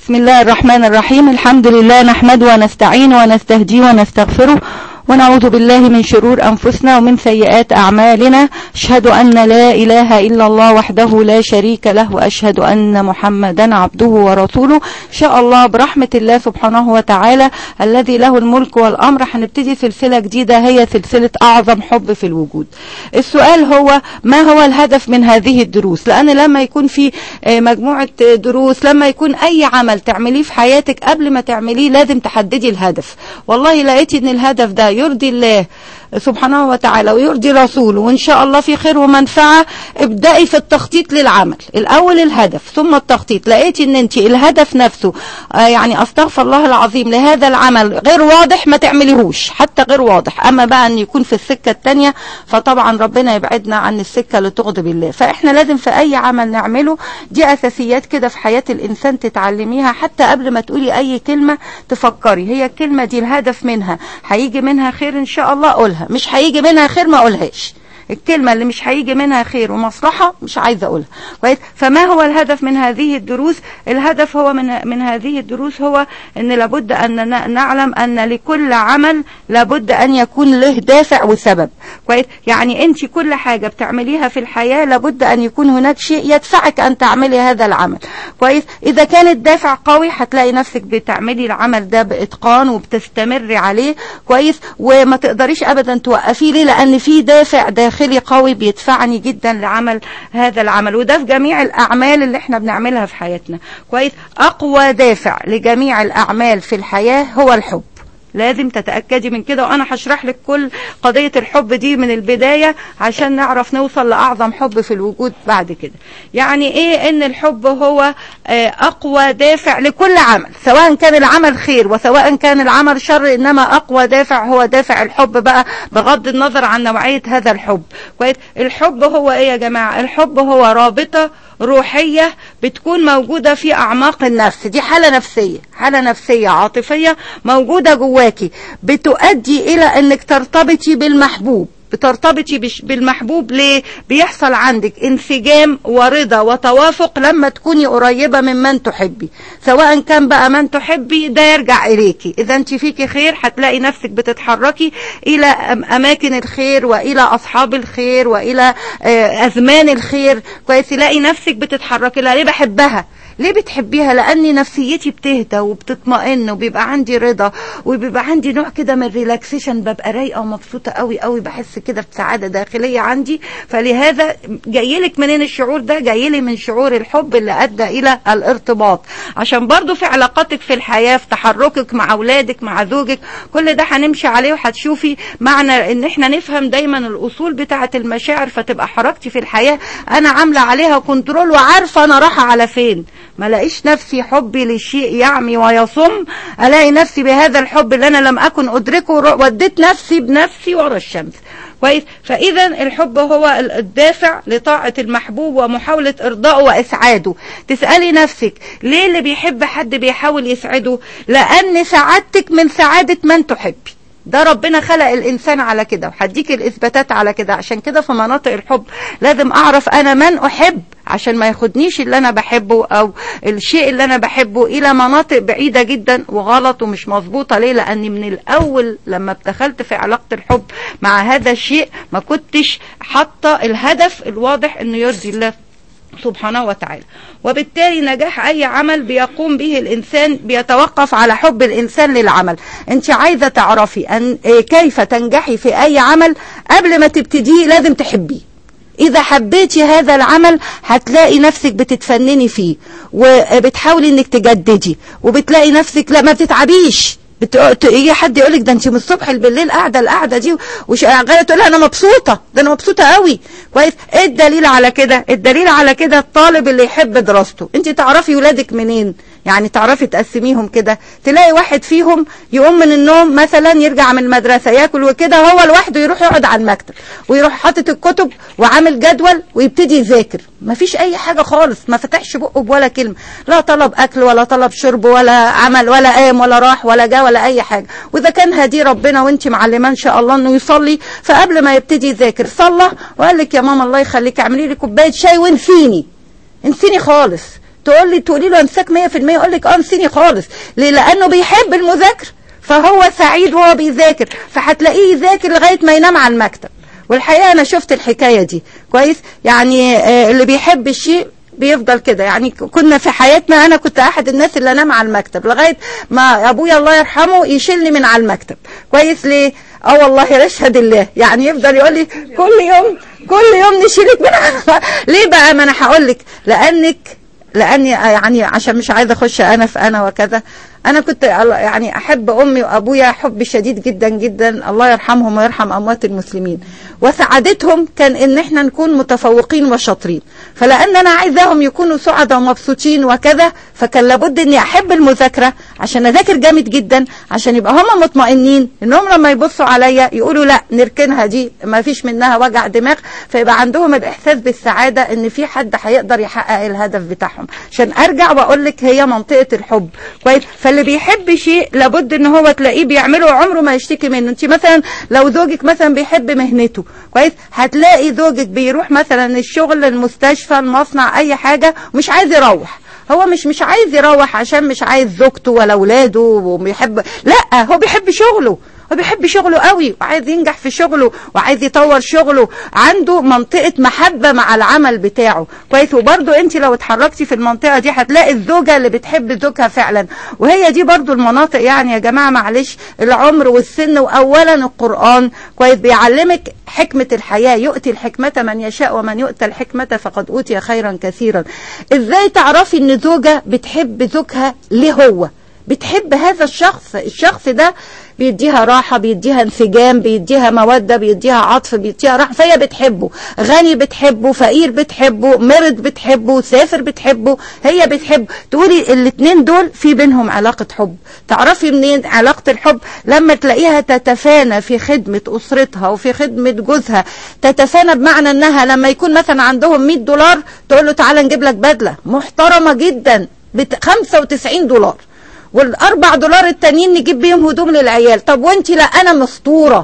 بسم الله الرحمن الرحيم الحمد لله نحمده ونستعين ونستهديه ونستغفره ونعوذ بالله من شرور أنفسنا ومن سيئات أعمالنا أشهد أن لا إله إلا الله وحده لا شريك له وأشهد أن محمدا عبده ورسوله إن شاء الله برحمة الله سبحانه وتعالى الذي له الملك والأمر هنبتدي سلسلة جديدة هي سلسلة أعظم حب في الوجود السؤال هو ما هو الهدف من هذه الدروس لأن لما يكون في مجموعة دروس لما يكون أي عمل تعمليه في حياتك قبل ما تعمليه لازم تحددي الهدف والله لقيتي أن الهدف ده يرضي الله سبحانه وتعالى ويرضي رسوله وإن شاء الله في خير ومنفعة ابدأي في التخطيط للعمل الأول الهدف ثم التخطيط لقيتي ان انت الهدف نفسه آه يعني استغفر الله العظيم لهذا العمل غير واضح ما تعمليهوش حتى غير واضح أما بقى أن يكون في السكة التانية فطبعا ربنا يبعدنا عن السكة اللي تغضب الله فإحنا لازم في أي عمل نعمله دي أساسيات كده في حياة الإنسان تتعلميها حتى قبل ما تقولي أي كلمة تفكري هي الكلمة دي الهدف منها هيجي منها خير إن شاء الله قولها مش هيجي منها خير ما قولهاش الكلمة اللي مش هيجي منها خير ومصلحة مش عايزة أقولها كويس فما هو الهدف من هذه الدروس الهدف هو من من هذه الدروس هو أن لابد أن نعلم أن لكل عمل لابد أن يكون له دافع وسبب كويس يعني أنت كل حاجة بتعمليها في الحياة لابد أن يكون هناك شيء يدفعك أن تعملي هذا العمل كويس إذا كان الدافع قوي هتلاقي نفسك بتعملي العمل ده بإتقان وبتستمري عليه كويس وما تقدريش أبدا توقفيه ليه لأن في دافع داخلي داخلي قوي بيدفعني جدا لعمل هذا العمل وده في جميع الأعمال اللي احنا بنعملها في حياتنا كويس أقوى دافع لجميع الأعمال في الحياة هو الحب لازم تتأكدي من كده وأنا هشرح لك كل قضية الحب دي من البداية عشان نعرف نوصل لأعظم حب في الوجود بعد كده يعني إيه إن الحب هو أقوى دافع لكل عمل سواء كان العمل خير وسواء كان العمل شر إنما أقوى دافع هو دافع الحب بقى بغض النظر عن نوعية هذا الحب كويس الحب هو إيه يا جماعة الحب هو رابطة روحية بتكون موجودة في أعماق النفس دي حالة نفسية حالة نفسية عاطفية موجودة جواكي بتؤدي إلى أنك ترتبطي بالمحبوب بترتبطي بالمحبوب ليه بيحصل عندك انسجام ورضا وتوافق لما تكوني قريبة من من تحبي سواء كان بقى من تحبي ده يرجع إليكي إذا أنت فيكي خير هتلاقي نفسك بتتحركي إلى أماكن الخير وإلى أصحاب الخير وإلى أزمان الخير كويس تلاقي نفسك بتتحركي ليه بحبها ليه بتحبيها لاني نفسيتي بتهدى وبتطمئن وبيبقى عندي رضا وبيبقى عندي نوع كده من ريلاكسيشن ببقى رايقه ومبسوطه قوي قوي بحس كده بسعاده داخليه عندي فلهذا جايلك منين الشعور ده جايلي من شعور الحب اللي ادى الى الارتباط عشان برضو في علاقاتك في الحياه في تحركك مع اولادك مع زوجك كل ده هنمشي عليه وهتشوفي معنى ان احنا نفهم دايما الاصول بتاعه المشاعر فتبقى حركتي في الحياه انا عامله عليها كنترول وعارفه انا رايحه على فين ما لاقيش نفسي حبي للشيء يعمي ويصم الاقي نفسي بهذا الحب اللي انا لم اكن ادركه وديت نفسي بنفسي ورا الشمس كويس فاذا الحب هو الدافع لطاعه المحبوب ومحاوله ارضائه واسعاده تسالي نفسك ليه اللي بيحب حد بيحاول يسعده لان سعادتك من سعاده من تحبي ده ربنا خلق الإنسان على كده وهديك الإثباتات على كده عشان كده في مناطق الحب لازم أعرف أنا من أحب عشان ما ياخدنيش اللي أنا بحبه أو الشيء اللي أنا بحبه إلى مناطق بعيدة جدا وغلط ومش مظبوطة ليه لأني من الأول لما دخلت في علاقة الحب مع هذا الشيء ما كنتش حاطة الهدف الواضح إنه يرضي الله سبحانه وتعالى وبالتالي نجاح أي عمل بيقوم به الإنسان بيتوقف على حب الإنسان للعمل أنت عايزة تعرفي أن كيف تنجحي في أي عمل قبل ما تبتديه لازم تحبيه إذا حبيتي هذا العمل هتلاقي نفسك بتتفنني فيه وبتحاولي إنك تجددي وبتلاقي نفسك لا ما بتتعبيش بت... يجي حد يقول لك ده انت من الصبح بالليل قاعده القعده دي وشغاله تقول انا مبسوطه ده انا مبسوطه قوي كويس ايه الدليل على كده الدليل على كده الطالب اللي يحب دراسته انت تعرفي ولادك منين يعني تعرفي تقسميهم كده تلاقي واحد فيهم يقوم من النوم مثلا يرجع من المدرسة ياكل وكده هو لوحده يروح يقعد على المكتب ويروح حاطط الكتب وعامل جدول ويبتدي يذاكر مفيش اي حاجة خالص ما فتحش بقه بولا كلمة لا طلب اكل ولا طلب شرب ولا عمل ولا قام ولا راح ولا جا ولا اي حاجة واذا كان هدي ربنا وانت معلمة ان شاء الله انه يصلي فقبل ما يبتدي يذاكر صلى وقال لك يا ماما الله يخليك اعملي لي كوباية شاي وانسيني انسيني خالص تقول لي تقولي له انساك 100% يقول لك اه انسيني خالص ليه لانه بيحب المذاكره فهو سعيد وهو بيذاكر فهتلاقيه يذاكر لغايه ما ينام على المكتب والحقيقه انا شفت الحكايه دي كويس يعني آه، اللي بيحب الشيء بيفضل كده يعني كنا في حياتنا انا كنت احد الناس اللي انام على المكتب لغايه ما ابويا الله يرحمه يشيلني من على المكتب كويس ليه اه والله يشهد الله يعني يفضل يقول لي كل يوم كل يوم نشيلك من على ليه بقى ما انا هقول لك لانك لاني يعني عشان مش عايزه اخش انا في انا وكذا انا كنت يعني احب امي وابويا حب شديد جدا جدا الله يرحمهم ويرحم اموات المسلمين وسعادتهم كان ان احنا نكون متفوقين وشاطرين فلان انا عايزاهم يكونوا سعداء ومبسوطين وكذا فكان لابد اني احب المذاكره عشان اذاكر جامد جدا عشان يبقى هم مطمئنين انهم لما يبصوا عليا يقولوا لا نركنها دي ما فيش منها وجع دماغ فيبقى عندهم الاحساس بالسعاده ان في حد هيقدر يحقق الهدف بتاعهم عشان ارجع واقول لك هي منطقه الحب كويس فاللي بيحب شيء لابد ان هو تلاقيه بيعمله عمره ما يشتكي منه انت مثلا لو زوجك مثلا بيحب مهنته كويس هتلاقي زوجك بيروح مثلا الشغل المستشفى المصنع اي حاجه مش عايز يروح هو مش مش عايز يروح عشان مش عايز زوجته ولا اولاده وبيحب لا هو بيحب شغله هو بيحب شغله قوي وعايز ينجح في شغله وعايز يطور شغله عنده منطقة محبة مع العمل بتاعه كويس وبرضو انت لو اتحركتي في المنطقة دي هتلاقي الزوجة اللي بتحب زوجها فعلا وهي دي برضو المناطق يعني يا جماعة معلش العمر والسن واولا القرآن كويس بيعلمك حكمة الحياة يؤتي الحكمة من يشاء ومن يؤتى الحكمة فقد أوتي خيرا كثيرا ازاي تعرفي ان زوجة بتحب زوجها ليه هو بتحب هذا الشخص الشخص ده بيديها راحة بيديها انسجام بيديها مودة بيديها عطف بيديها راحة فهي بتحبه غني بتحبه فقير بتحبه مرض بتحبه سافر بتحبه هي بتحب تقولي الاتنين دول في بينهم علاقة حب تعرفي منين علاقة الحب لما تلاقيها تتفانى في خدمة أسرتها وفي خدمة جوزها تتفانى بمعنى انها لما يكون مثلا عندهم 100 دولار تقول له تعالى نجيب لك بدلة محترمة جدا ب 95 دولار والاربع دولار التانيين نجيب بيهم هدوم للعيال طب وانت لا انا مسطوره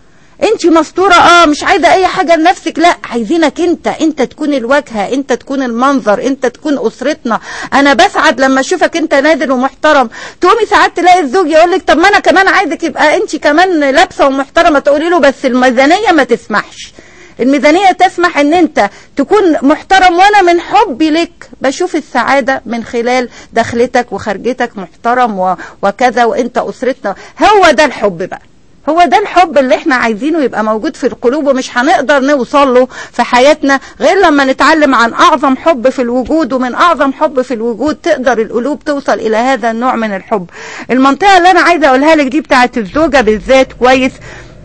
انت مسطوره اه مش عايزه اي حاجه لنفسك لا عايزينك انت انت تكون الواجهه انت تكون المنظر انت تكون اسرتنا انا بسعد لما اشوفك انت نادر ومحترم تقومي ساعات تلاقي الزوج يقول لك طب ما انا كمان عايزك يبقى انت كمان لابسه ومحترمه تقولي له بس الميزانيه ما تسمحش الميزانية تسمح ان انت تكون محترم وانا من حبي لك بشوف السعادة من خلال دخلتك وخرجتك محترم وكذا وانت اسرتنا هو ده الحب بقى هو ده الحب اللي احنا عايزينه يبقى موجود في القلوب ومش هنقدر نوصل له في حياتنا غير لما نتعلم عن اعظم حب في الوجود ومن اعظم حب في الوجود تقدر القلوب توصل الى هذا النوع من الحب المنطقة اللي انا عايزة اقولها لك دي بتاعت الزوجة بالذات كويس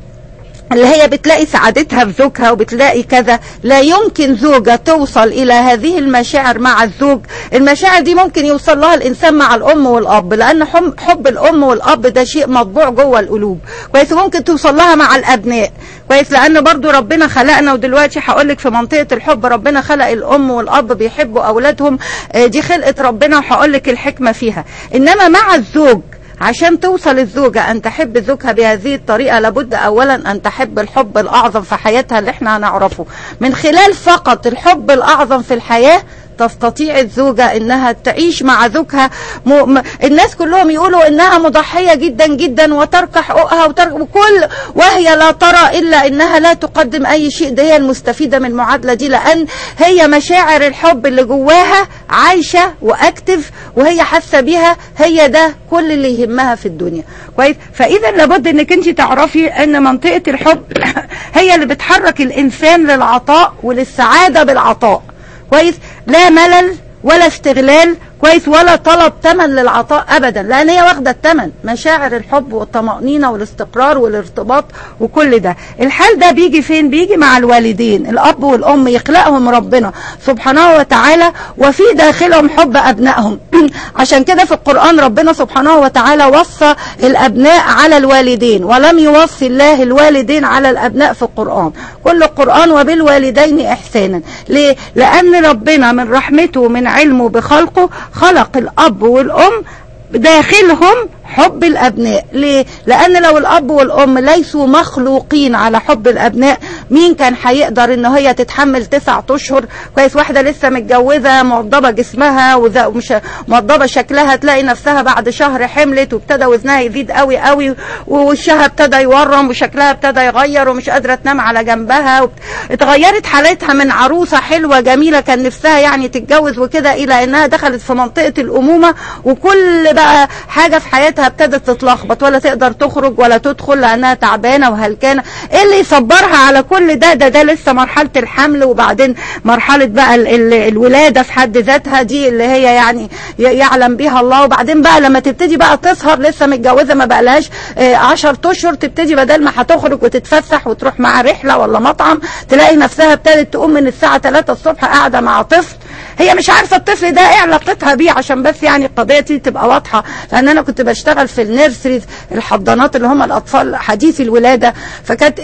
اللي هي بتلاقي سعادتها في زوجها وبتلاقي كذا لا يمكن زوجة توصل إلى هذه المشاعر مع الزوج المشاعر دي ممكن يوصل لها الإنسان مع الأم والأب لأن حب الأم والأب ده شيء مطبوع جوه القلوب كويس ممكن توصل لها مع الأبناء كويس لأن برضو ربنا خلقنا ودلوقتي هقول لك في منطقة الحب ربنا خلق الأم والأب بيحبوا أولادهم دي خلقة ربنا وهقول لك الحكمة فيها إنما مع الزوج عشان توصل الزوجة أن تحب زوجها بهذه الطريقة لابد أولا أن تحب الحب الأعظم في حياتها اللي احنا هنعرفه من خلال فقط الحب الأعظم في الحياة تستطيع الزوجة انها تعيش مع زوجها م... م... الناس كلهم يقولوا انها مضحية جدا جدا وترك حقوقها وترك وكل وهي لا ترى الا انها لا تقدم اي شيء ده هي المستفيدة من المعادلة دي لان هي مشاعر الحب اللي جواها عايشة واكتف وهي حاسة بيها هي ده كل اللي يهمها في الدنيا كويس فاذا لابد انك انت تعرفي ان منطقة الحب هي اللي بتحرك الانسان للعطاء وللسعادة بالعطاء كويس لا ملل ولا استغلال كويس ولا طلب ثمن للعطاء ابدا لان هي واخده الثمن مشاعر الحب والطمانينه والاستقرار والارتباط وكل ده الحال ده بيجي فين بيجي مع الوالدين الاب والام يخلقهم ربنا سبحانه وتعالى وفي داخلهم حب ابنائهم عشان كده في القران ربنا سبحانه وتعالى وصى الابناء على الوالدين ولم يوصي الله الوالدين على الابناء في القران كل القران وبالوالدين احسانا ليه لان ربنا من رحمته ومن علمه بخلقه خلق الأب والأم داخلهم حب الأبناء ليه؟ لأن لو الأب والأم ليسوا مخلوقين على حب الأبناء مين كان هيقدر إن هي تتحمل تسعة أشهر كويس واحدة لسه متجوزة معضبة جسمها ومش معضبة شكلها تلاقي نفسها بعد شهر حملت وابتدى وزنها يزيد قوي قوي ووشها ابتدى يورم وشكلها ابتدى يغير ومش قادرة تنام على جنبها وبت... اتغيرت حالتها من عروسة حلوة جميلة كان نفسها يعني تتجوز وكده إلى إنها دخلت في منطقة الأمومة وكل بقى حاجة في حياتها ابتدت تتلخبط ولا تقدر تخرج ولا تدخل لأنها تعبانة وهلكانة إيه اللي يصبرها على كل ده ده ده لسه مرحلة الحمل وبعدين مرحلة بقى ال ال الولادة في حد ذاتها دي اللي هي يعني يعلم بيها الله وبعدين بقى لما تبتدي بقى تسهر لسه متجوزة ما بقالهاش 10 اشهر تبتدي بدل ما هتخرج وتتفسح وتروح مع رحلة ولا مطعم تلاقي نفسها ابتدت تقوم من الساعة 3 الصبح قاعدة مع طفل هي مش عارفة الطفل ده ايه علاقتها بيه عشان بس يعني القضية دي تبقى واضحة لان انا كنت بشتغل في النيرسريز الحضانات اللي هم الاطفال حديثي الولادة فكانت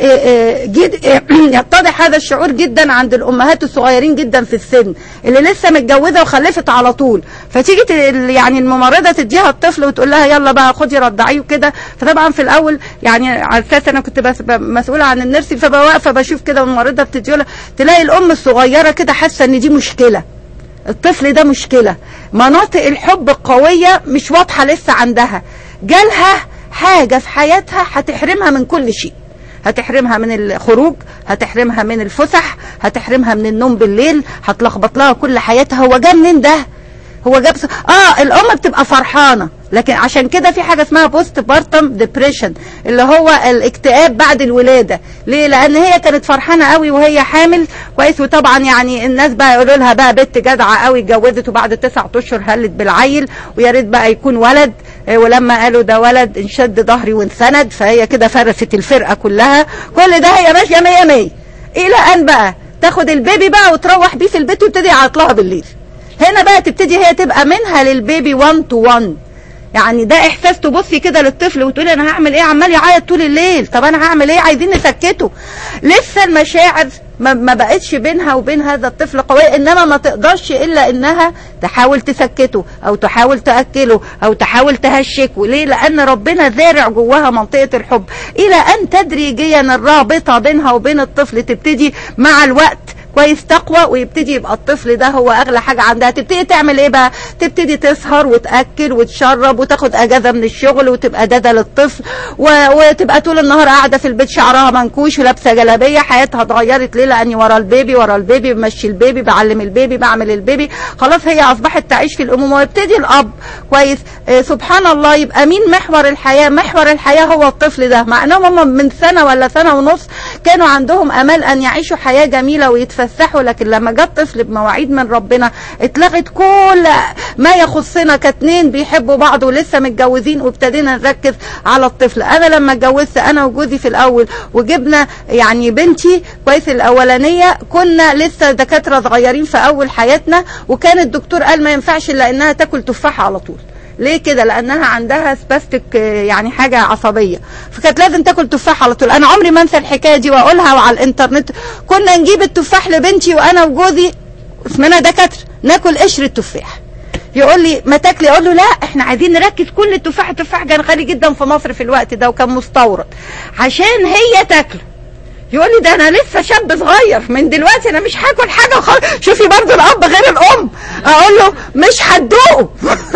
جد يتضح هذا الشعور جدا عند الامهات الصغيرين جدا في السن اللي لسه متجوزة وخلفت على طول فتيجي يعني الممرضة تديها الطفل وتقول لها يلا بقى خدي رضعيه وكده فطبعا في الاول يعني على اساس انا كنت بس مسؤولة عن النيرسري فبقى واقفة بشوف كده الممرضة بتديها تلاقي الام الصغيرة كده حاسة ان دي مشكلة الطفل ده مشكلة مناطق الحب القوية مش واضحة لسه عندها جالها حاجة في حياتها هتحرمها من كل شيء هتحرمها من الخروج هتحرمها من الفسح هتحرمها من النوم بالليل هتلخبط لها كل حياتها هو جه منين ده هو جاب اه الام بتبقى فرحانه لكن عشان كده في حاجه اسمها بوست بارتم ديبريشن اللي هو الاكتئاب بعد الولاده ليه لان هي كانت فرحانه قوي وهي حامل كويس وطبعا يعني الناس بقى يقولوا لها بقى بنت جدعه قوي اتجوزت وبعد تسعة اشهر هلت بالعيل ويا ريت بقى يكون ولد ولما قالوا ده ولد انشد ظهري وانسند فهي كده فرست الفرقه كلها كل ده هي ماشيه 100 100 الى ان بقى تاخد البيبي بقى وتروح بيه في البيت وتبتدي يعيط لها بالليل هنا بقى تبتدي هي تبقى منها للبيبي 1 تو 1 يعني ده احساس تبصي كده للطفل وتقولي انا هعمل ايه عمال يعيط طول الليل طب انا هعمل ايه عايزين نسكته لسه المشاعر ما, ما بقتش بينها وبين هذا الطفل قوية انما ما تقدرش الا انها تحاول تسكته او تحاول تأكله او تحاول تهشكه ليه لان ربنا زارع جواها منطقة الحب الى ان تدريجيا الرابطة بينها وبين الطفل تبتدي مع الوقت كويس تقوى ويبتدي يبقى الطفل ده هو اغلى حاجة عندها تبتدي تعمل ايه بقى تبتدي تسهر وتأكل وتشرب وتاخد اجازة من الشغل وتبقى دادا للطفل و... وتبقى طول النهار قاعدة في البيت شعرها منكوش ولابسة جلابية حياتها اتغيرت ليه لاني ورا البيبي ورا البيبي بمشي البيبي بعلم البيبي بعمل البيبي خلاص هي اصبحت تعيش في الامومة ويبتدي الاب كويس آه سبحان الله يبقى مين محور الحياة محور الحياة هو الطفل ده مع انهم هم من سنة ولا سنة ونص كانوا عندهم امل ان يعيشوا حياة جميلة ويتفسحوا يتفسحوا لكن لما جه الطفل بمواعيد من ربنا اتلغت كل ما يخصنا كاتنين بيحبوا بعض ولسه متجوزين وابتدينا نركز على الطفل انا لما اتجوزت انا وجوزي في الاول وجبنا يعني بنتي كويس الاولانيه كنا لسه دكاتره صغيرين في اول حياتنا وكان الدكتور قال ما ينفعش الا انها تاكل تفاحه على طول ليه كده لانها عندها سباستيك يعني حاجه عصبيه فكانت لازم تاكل تفاح على طول انا عمري ما انسى الحكايه دي واقولها على الانترنت كنا نجيب التفاح لبنتي وانا وجوزي اسمنا دكاتره ناكل قشر التفاح يقول لي ما تاكلي اقول له لا احنا عايزين نركز كل التفاح التفاح كان غالي جدا في مصر في الوقت ده وكان مستورد عشان هي تاكله يقول لي ده انا لسه شاب صغير من دلوقتي انا مش هاكل حاجه خالص شوفي برضو الاب غير الام اقول له مش هتدوقه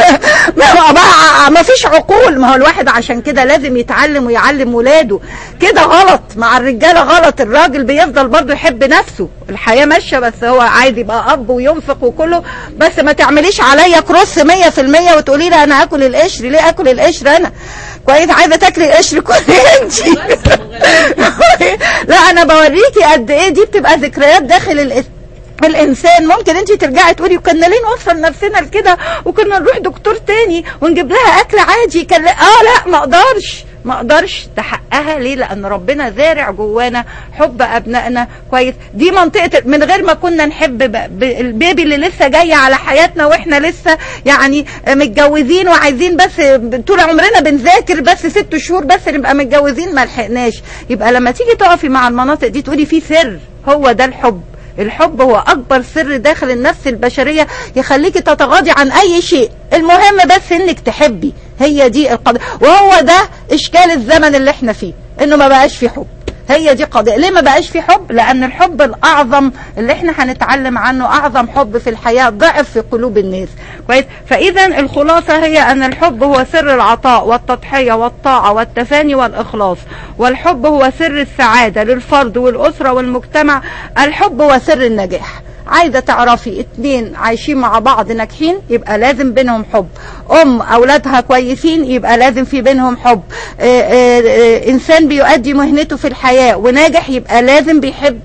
ما فيش عقول ما هو الواحد عشان كده لازم يتعلم ويعلم ولاده كده غلط مع الرجاله غلط الراجل بيفضل برضو يحب نفسه الحياه ماشيه بس هو عايز يبقى اب وينفق وكله بس ما تعمليش عليا كروس 100% وتقولي لي انا اكل القشر ليه اكل القشر انا كويس عايزه تاكلي قشر كلي انت لا انا بوريكي قد ايه دي بتبقى ذكريات داخل الاسم الانسان ممكن انت ترجعي تقولي وكنا ليه نوصل نفسنا لكده وكنا نروح دكتور تاني ونجيب لها اكل عادي كان اه لا ما اقدرش ما اقدرش ده حقها ليه لان ربنا زارع جوانا حب ابنائنا كويس دي منطقه من غير ما كنا نحب البيبي اللي لسه جاي على حياتنا واحنا لسه يعني متجوزين وعايزين بس طول عمرنا بنذاكر بس ست شهور بس نبقى متجوزين ما لحقناش يبقى لما تيجي تقفي مع المناطق دي تقولي في سر هو ده الحب الحب هو اكبر سر داخل النفس البشريه يخليكي تتغاضي عن اي شيء المهم بس انك تحبي هي دي القضية وهو ده اشكال الزمن اللي احنا فيه انه ما بقاش في حب هي دي قضية ليه ما بقاش في حب لان الحب الاعظم اللي احنا هنتعلم عنه اعظم حب في الحياة ضعف في قلوب الناس كويس فاذا الخلاصة هي ان الحب هو سر العطاء والتضحية والطاعة والتفاني والاخلاص والحب هو سر السعادة للفرد والاسرة والمجتمع الحب هو سر النجاح عايزة تعرفي اتنين عايشين مع بعض ناجحين يبقى لازم بينهم حب ام اولادها كويسين يبقى لازم في بينهم حب اه اه اه انسان بيؤدي مهنته في الحياة وناجح يبقى لازم بيحب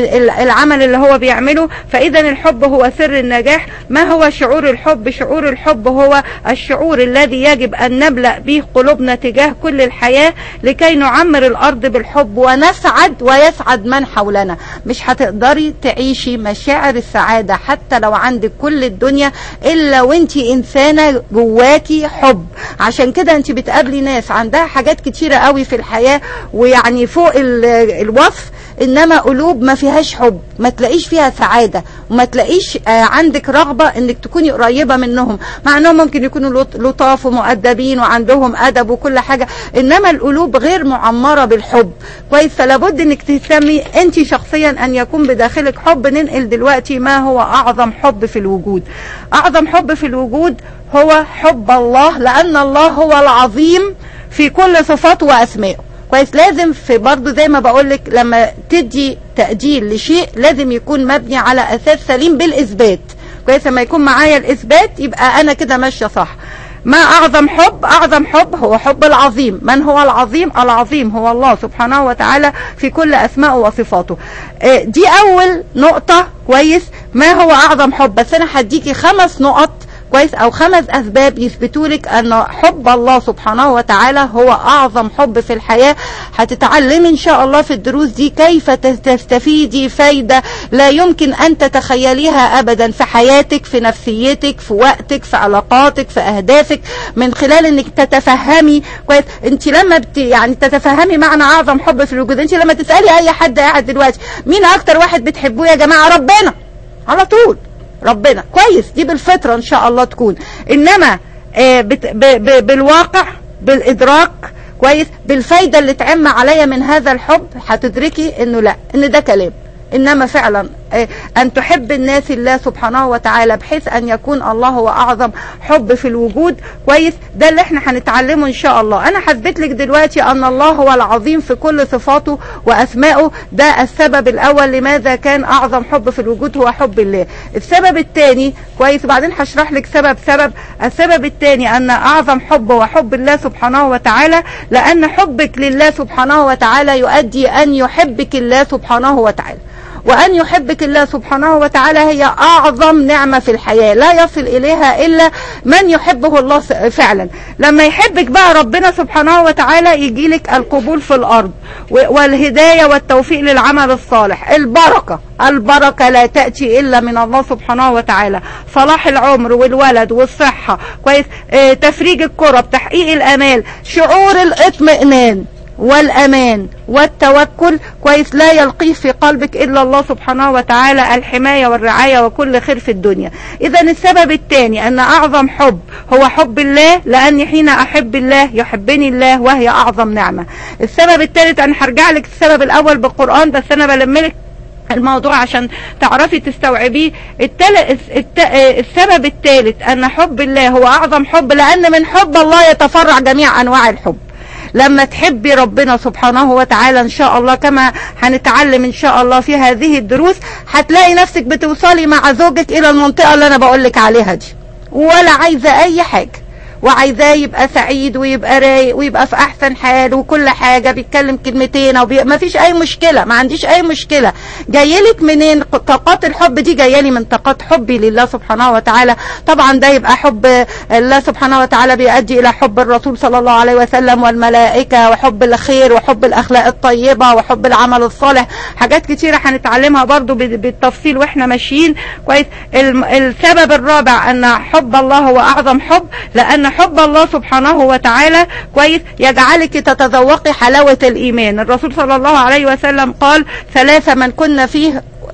العمل اللي هو بيعمله فاذا الحب هو سر النجاح ما هو شعور الحب شعور الحب هو الشعور الذي يجب ان نملأ به قلوبنا تجاه كل الحياة لكي نعمر الارض بالحب ونسعد ويسعد من حولنا مش هتقدري تعيشي مشاعر السعادة حتى لو عندك كل الدنيا الا وانتي انسانة جواكي حب عشان كده انتي بتقابلي ناس عندها حاجات كتيرة قوي في الحياة ويعني فوق الوصف انما قلوب ما فيهاش حب ما تلاقيش فيها سعادة وما تلاقيش آه عندك رغبة انك تكوني قريبة منهم مع انهم ممكن يكونوا لطاف ومؤدبين وعندهم ادب وكل حاجة انما القلوب غير معمرة بالحب كويس فلابد انك تهتمي انت شخصيا ان يكون بداخلك حب ننقل دلوقتي ما هو اعظم حب في الوجود اعظم حب في الوجود هو حب الله لان الله هو العظيم في كل صفاته واسمائه كويس لازم في برضه زي ما بقولك لما تدي تقدير لشيء لازم يكون مبني على اساس سليم بالاثبات كويس لما يكون معايا الاثبات يبقى انا كده ماشيه صح ما اعظم حب اعظم حب هو حب العظيم من هو العظيم العظيم هو الله سبحانه وتعالى في كل اسمائه وصفاته دي اول نقطة كويس ما هو اعظم حب بس انا هديكي خمس نقط كويس او خمس اسباب يثبتوا لك ان حب الله سبحانه وتعالى هو اعظم حب في الحياة هتتعلمي ان شاء الله في الدروس دي كيف تستفيدي فايدة لا يمكن ان تتخيليها ابدا في حياتك في نفسيتك في وقتك في علاقاتك في اهدافك من خلال انك تتفهمي كويس انت لما بت يعني تتفهمي معنى اعظم حب في الوجود انت لما تسالي اي حد قاعد دلوقتي مين اكتر واحد بتحبوه يا جماعه ربنا على طول ربنا كويس دي بالفطرة ان شاء الله تكون انما آه بت ب ب بالواقع بالادراك كويس بالفايدة اللي تعم عليا من هذا الحب هتدركي انه لا ان ده كلام انما فعلا ان تحب الناس الله سبحانه وتعالى بحيث ان يكون الله هو اعظم حب في الوجود كويس ده اللي احنا هنتعلمه ان شاء الله انا حثبت لك دلوقتي ان الله هو العظيم في كل صفاته واسمائه ده السبب الاول لماذا كان اعظم حب في الوجود هو حب الله السبب الثاني كويس وبعدين هشرح لك سبب سبب السبب الثاني ان اعظم حب هو حب الله سبحانه وتعالى لان حبك لله سبحانه وتعالى يؤدي ان يحبك الله سبحانه وتعالى وأن يحبك الله سبحانه وتعالى هي أعظم نعمة في الحياة لا يصل إليها إلا من يحبه الله فعلا لما يحبك بقى ربنا سبحانه وتعالى يجيلك القبول في الأرض والهداية والتوفيق للعمل الصالح البركة البركة لا تأتي إلا من الله سبحانه وتعالى صلاح العمر والولد والصحة كويس اه تفريج الكرب تحقيق الأمال شعور الاطمئنان والأمان والتوكل كويس لا يلقيه في قلبك إلا الله سبحانه وتعالى الحماية والرعاية وكل خير في الدنيا إذا السبب الثاني أن أعظم حب هو حب الله لأني حين أحب الله يحبني الله وهي أعظم نعمة السبب الثالث أنا هرجع لك السبب الأول بالقرآن بس أنا بلملك الموضوع عشان تعرفي تستوعبيه التل... الت... السبب الثالث أن حب الله هو أعظم حب لأن من حب الله يتفرع جميع أنواع الحب لما تحبي ربنا سبحانه وتعالى ان شاء الله كما هنتعلم ان شاء الله في هذه الدروس هتلاقي نفسك بتوصلي مع زوجك الى المنطقة اللي انا بقولك عليها دي ولا عايزة اي حاجة وعايزاه يبقى سعيد ويبقى رايق ويبقى في احسن حال وكل حاجة بيتكلم كلمتين او بي... ما فيش اي مشكلة ما عنديش اي مشكلة جايلك منين طاقات الحب دي جايلي من طاقات حبي لله سبحانه وتعالى طبعا ده يبقى حب الله سبحانه وتعالى بيؤدي الى حب الرسول صلى الله عليه وسلم والملائكة وحب الخير وحب الاخلاق الطيبة وحب العمل الصالح حاجات كتيرة هنتعلمها برضو بالتفصيل واحنا ماشيين كويس السبب الرابع ان حب الله هو اعظم حب لان حب الله سبحانه وتعالى كويس يجعلك تتذوقي حلاوة الإيمان الرسول صلى الله عليه وسلم قال ثلاثة من كنا فيه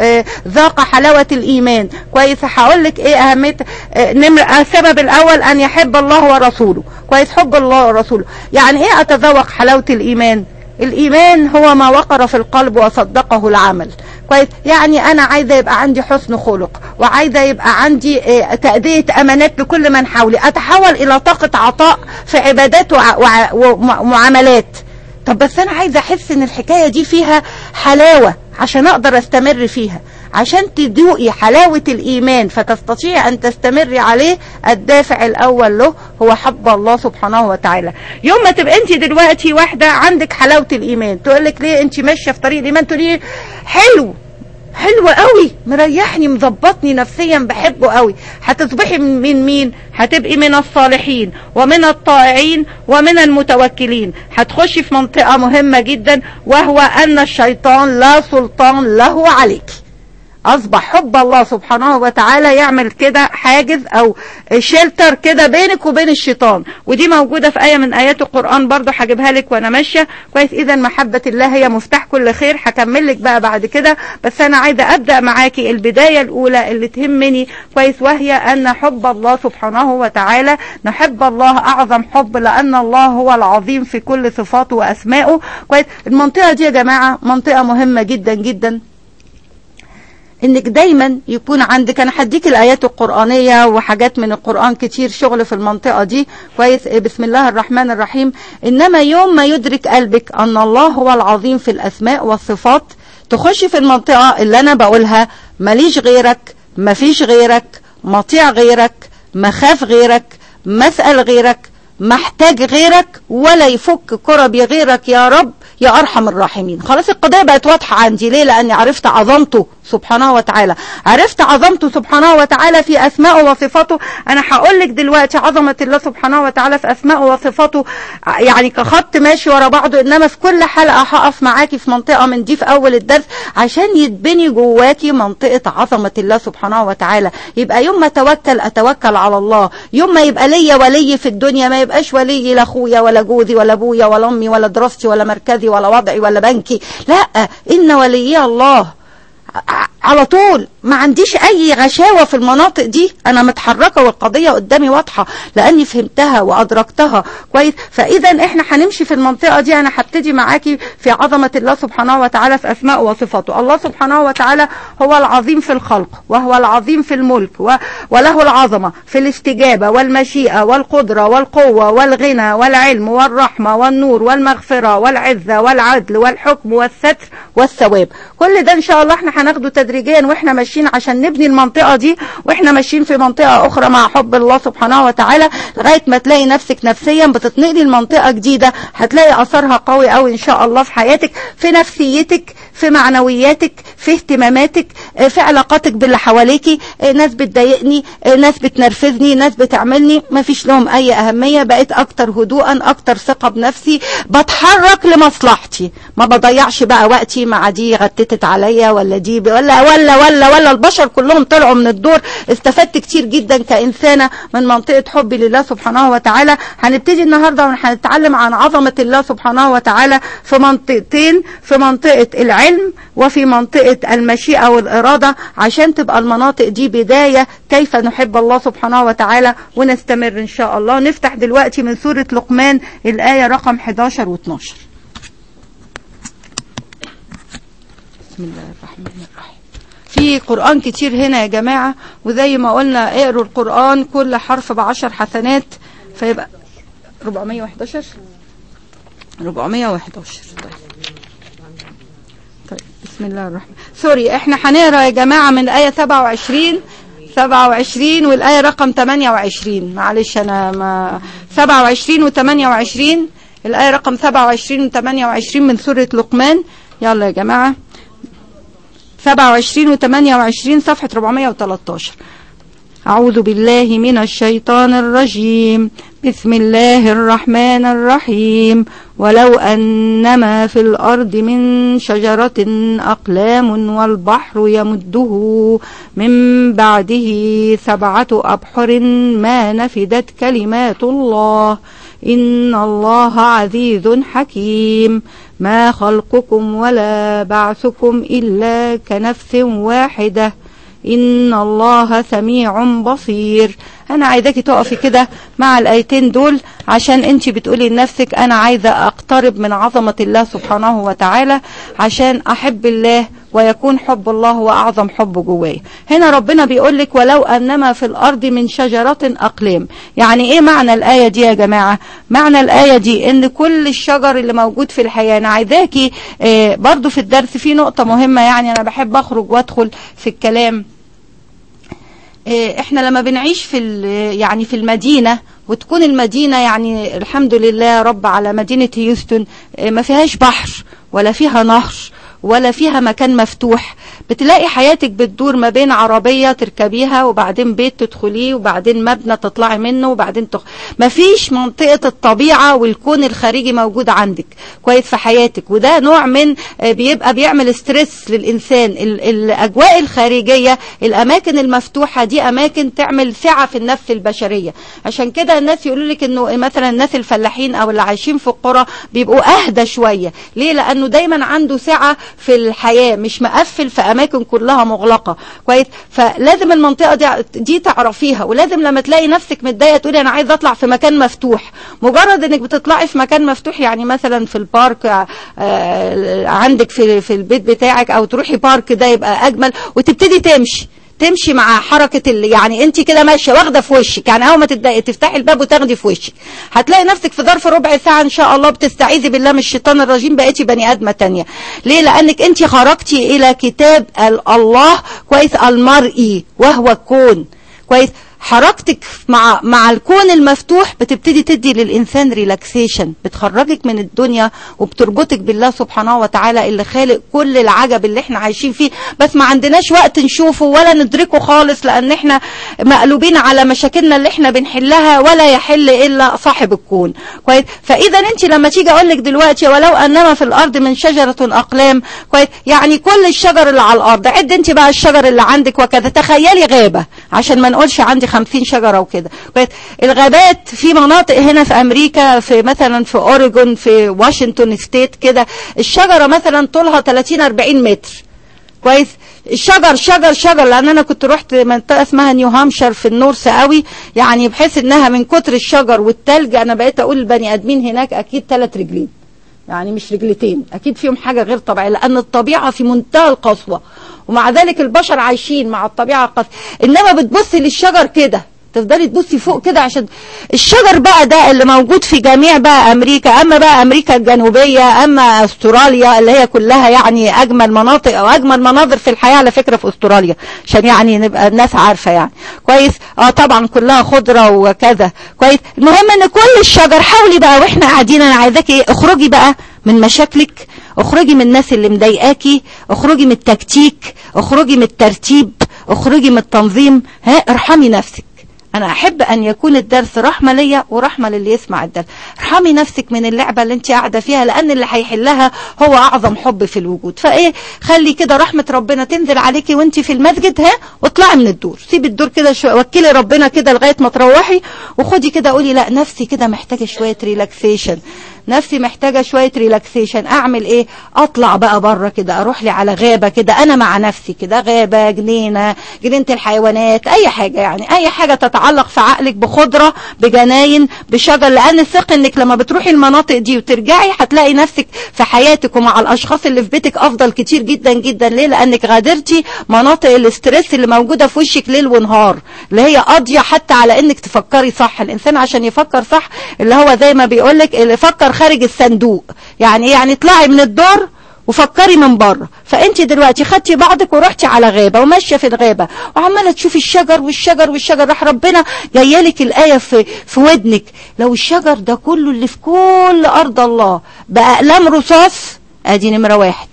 آه، ذاق حلاوة الإيمان كويس هقول لك إيه أهمية آه، نمر السبب الأول أن يحب الله ورسوله كويس حب الله ورسوله يعني إيه أتذوق حلاوة الإيمان الإيمان هو ما وقر في القلب وصدقه العمل كويس يعني أنا عايزة يبقى عندي حسن خلق وعايزة يبقى عندي آه، تأدية أمانات لكل من حولي أتحول إلى طاقة عطاء في عبادات وع- وع- ومعاملات طب بس أنا عايزة أحس إن الحكاية دي فيها حلاوة عشان أقدر أستمر فيها عشان تذوقي حلاوة الإيمان فتستطيعي أن تستمري عليه الدافع الأول له هو حب الله سبحانه وتعالى يوم ما تبقى أنت دلوقتي واحدة عندك حلاوة الإيمان تقول لك ليه أنت ماشية في طريق الإيمان تقولي حلو حلو قوي مريحني مظبطني نفسيا بحبه قوي هتصبحي من من مين هتبقي من الصالحين ومن الطائعين ومن المتوكلين هتخشي في منطقة مهمة جدا وهو أن الشيطان لا سلطان له عليك اصبح حب الله سبحانه وتعالى يعمل كده حاجز او شيلتر كده بينك وبين الشيطان ودي موجوده في ايه من ايات القران برضو هجيبها لك وانا ماشيه كويس اذا محبه الله هي مفتاح كل خير هكمل لك بقى بعد كده بس انا عايزه ابدا معاكي البدايه الاولى اللي تهمني كويس وهي ان حب الله سبحانه وتعالى نحب الله اعظم حب لان الله هو العظيم في كل صفاته واسمائه كويس المنطقه دي يا جماعه منطقه مهمه جدا جدا انك دايما يكون عندك انا هديك الايات القرانيه وحاجات من القران كتير شغل في المنطقه دي كويس إيه، بسم الله الرحمن الرحيم انما يوم ما يدرك قلبك ان الله هو العظيم في الاسماء والصفات تخشي في المنطقه اللي انا بقولها ماليش غيرك مفيش غيرك مطيع غيرك مخاف غيرك مسأل غيرك محتاج غيرك ولا يفك كربي غيرك يا رب يا ارحم الراحمين خلاص القضيه بقت واضحه عندي ليه لاني عرفت عظمته سبحانه وتعالى عرفت عظمته سبحانه وتعالى في اسمائه وصفاته انا هقول لك دلوقتي عظمه الله سبحانه وتعالى في اسمائه وصفاته يعني كخط ماشي ورا بعضه انما في كل حلقه هقف معاكي في منطقه من دي في اول الدرس عشان يتبني جواكي منطقه عظمه الله سبحانه وتعالى يبقى يوم ما اتوكل اتوكل على الله يوم ما يبقى ليا ولي في الدنيا ما يبقاش ولي لا اخويا ولا جوزي ولا ابويا ولا امي ولا دراستي ولا مركزي ولا وضعي ولا بنكي لا ان وليي الله ع- على طول ما عنديش اي غشاوة في المناطق دي انا متحركة والقضية قدامي واضحة لاني فهمتها وادركتها كويس فاذا احنا هنمشي في المنطقة دي انا هبتدي معاكي في عظمة الله سبحانه وتعالى في اسمائه وصفاته الله سبحانه وتعالى هو العظيم في الخلق وهو العظيم في الملك و... وله العظمة في الاستجابة والمشيئة والقدرة والقوة والغنى والعلم والرحمة والنور والمغفرة والعزة والعدل والحكم والستر والثواب كل ده ان شاء الله احنا هناخده تدريجيا واحنا ماشيين عشان نبني المنطقة دي واحنا ماشيين في منطقة اخرى مع حب الله سبحانه وتعالى لغاية ما تلاقي نفسك نفسيا بتتنقلي لمنطقة جديدة هتلاقي اثرها قوي قوي ان شاء الله في حياتك في نفسيتك في معنوياتك في اهتماماتك اه، في علاقاتك باللي حواليكي اه، ناس بتضايقني اه، ناس بتنرفزني ناس بتعملني ما فيش لهم اي اهمية بقيت اكتر هدوءا اكتر ثقة بنفسي بتحرك لمصلحتي ما بضيعش بقى وقتي مع دي غتتت عليا ولا دي ب- ولا ولا ولا ولا البشر كلهم طلعوا من الدور استفدت كتير جدا كإنسانة من منطقة حبي لله سبحانه وتعالى هنبتدي النهاردة وهنتعلم عن عظمة الله سبحانه وتعالى في منطقتين في منطقة العلم وفي منطقة المشيئة والإرادة عشان تبقى المناطق دي بداية كيف نحب الله سبحانه وتعالى ونستمر إن شاء الله نفتح دلوقتي من سورة لقمان الآية رقم 11 و 12 بسم الله الرحمن الرحيم في قرآن كتير هنا يا جماعة وزي ما قلنا اقروا القرآن كل حرف بعشر حسنات فيبقى 411 411 طيب طيب بسم الله الرحمن سوري احنا هنقرا يا جماعة من آية 27 27 والآية رقم 28 معلش أنا ما 27 و 28 الآية رقم 27 و 28 من سورة لقمان يلا يا جماعة 27 و 28 صفحة 413 أعوذ بالله من الشيطان الرجيم بسم الله الرحمن الرحيم ولو أنما في الأرض من شجرة أقلام والبحر يمده من بعده سبعة أبحر ما نفدت كلمات الله إن الله عزيز حكيم ما خلقكم ولا بعثكم إلا كنفس واحدة إن الله سميع بصير أنا عايزاكي تقفي كده مع الآيتين دول عشان أنت بتقولي لنفسك أنا عايزة أقترب من عظمة الله سبحانه وتعالى عشان أحب الله ويكون حب الله هو أعظم حب جوايا هنا ربنا بيقول لك ولو أنما في الأرض من شجرة أقلام يعني إيه معنى الآية دي يا جماعة معنى الآية دي إن كل الشجر اللي موجود في الحياة أنا عايزاكي آه برضو في الدرس في نقطة مهمة يعني أنا بحب أخرج وأدخل في الكلام احنا لما بنعيش في يعني في المدينة وتكون المدينة يعني الحمد لله رب على مدينة هيوستن ما فيهاش بحر ولا فيها نهر ولا فيها مكان مفتوح بتلاقي حياتك بتدور ما بين عربية تركبيها وبعدين بيت تدخليه وبعدين مبنى تطلعي منه وبعدين تخ... مفيش منطقة الطبيعة والكون الخارجي موجود عندك كويس في حياتك وده نوع من بيبقى بيعمل ستريس للإنسان ال... الأجواء الخارجية الأماكن المفتوحة دي أماكن تعمل سعة في النفس البشرية عشان كده الناس يقولوا لك إنه مثلا الناس الفلاحين أو اللي عايشين في القرى بيبقوا أهدى شوية ليه لأنه دايما عنده سعة في الحياة مش مقفل في أماكن كلها مغلقة كويس فلازم المنطقة دي, دي تعرفيها ولازم لما تلاقي نفسك متضايقة تقولي أنا عايز أطلع في مكان مفتوح مجرد إنك بتطلعي في مكان مفتوح يعني مثلا في البارك عندك في, في البيت بتاعك أو تروحي بارك ده يبقى أجمل وتبتدي تمشي تمشي مع حركة اللي يعني انت كده ماشية واخدة في وشك يعني اول ما تفتحي الباب وتاخدي في وشك هتلاقي نفسك في ظرف ربع ساعة ان شاء الله بتستعيذي بالله من الشيطان الرجيم بقيتي بني ادمة تانية ليه لانك انت خرجتي الى كتاب الله كويس المرئي وهو الكون كويس حركتك مع مع الكون المفتوح بتبتدي تدي للإنسان ريلاكسيشن بتخرجك من الدنيا وبتربطك بالله سبحانه وتعالى اللي خالق كل العجب اللي احنا عايشين فيه بس ما عندناش وقت نشوفه ولا ندركه خالص لأن احنا مقلوبين على مشاكلنا اللي احنا بنحلها ولا يحل إلا صاحب الكون كويس فإذا انت لما تيجي أقول لك دلوقتي ولو أنما في الأرض من شجرة أقلام كويس يعني كل الشجر اللي على الأرض عد انت بقى الشجر اللي عندك وكذا تخيلي غابة عشان ما نقولش عندي 50 شجرة وكده الغابات في مناطق هنا في أمريكا في مثلا في أوريجون في واشنطن ستيت كده الشجرة مثلا طولها 30 40 متر كويس الشجر شجر شجر لان انا كنت رحت منطقه اسمها نيو هامشر في النورث قوي يعني بحيث انها من كتر الشجر والتلج انا بقيت اقول البني ادمين هناك اكيد ثلاث رجلين يعني مش رجلتين اكيد فيهم حاجه غير طبيعيه لان الطبيعه في منتهى القسوه ومع ذلك البشر عايشين مع الطبيعه القسوه انما بتبصي للشجر كده تفضلي تبصي فوق كده عشان الشجر بقى ده اللي موجود في جميع بقى امريكا اما بقى امريكا الجنوبيه اما استراليا اللي هي كلها يعني اجمل مناطق او اجمل مناظر في الحياه على فكره في استراليا عشان يعني نبقى الناس عارفه يعني كويس اه طبعا كلها خضره وكذا كويس المهم ان كل الشجر حاولي بقى واحنا قاعدين انا عايزاكي ايه اخرجي بقى من مشاكلك اخرجي من الناس اللي مضايقاكي اخرجي من التكتيك اخرجي من الترتيب اخرجي من التنظيم ها ارحمي نفسك انا احب ان يكون الدرس رحمة ليا ورحمة للي يسمع الدرس ارحمي نفسك من اللعبة اللي انت قاعدة فيها لان اللي هيحلها هو اعظم حب في الوجود فايه خلي كده رحمة ربنا تنزل عليكي وانت في المسجد ها واطلعي من الدور سيبي الدور كده شوية وكلي ربنا كده لغاية ما تروحي وخدي كده قولي لا نفسي كده محتاجة شوية ريلاكسيشن نفسي محتاجة شوية ريلاكسيشن اعمل ايه اطلع بقى بره كده اروح لي على غابة كده انا مع نفسي كده غابة جنينة جنينة الحيوانات اي حاجة يعني اي حاجة تتعلق في عقلك بخضرة بجناين بشجر لان الثق انك لما بتروحي المناطق دي وترجعي هتلاقي نفسك في حياتك ومع الاشخاص اللي في بيتك افضل كتير جدا جدا ليه لانك غادرتي مناطق الاسترس اللي موجودة في وشك ليل ونهار اللي هي قاضية حتى على انك تفكري صح الانسان عشان يفكر صح اللي هو زي ما بيقولك اللي فكر خارج الصندوق يعني يعني اطلعي من الدور وفكري من بره فانت دلوقتي خدتي بعضك ورحتي على غابه وماشيه في الغابه وعماله تشوفي الشجر والشجر والشجر راح ربنا جايلك الايه في في ودنك لو الشجر ده كله اللي في كل ارض الله باقلام رصاص ادي نمره واحد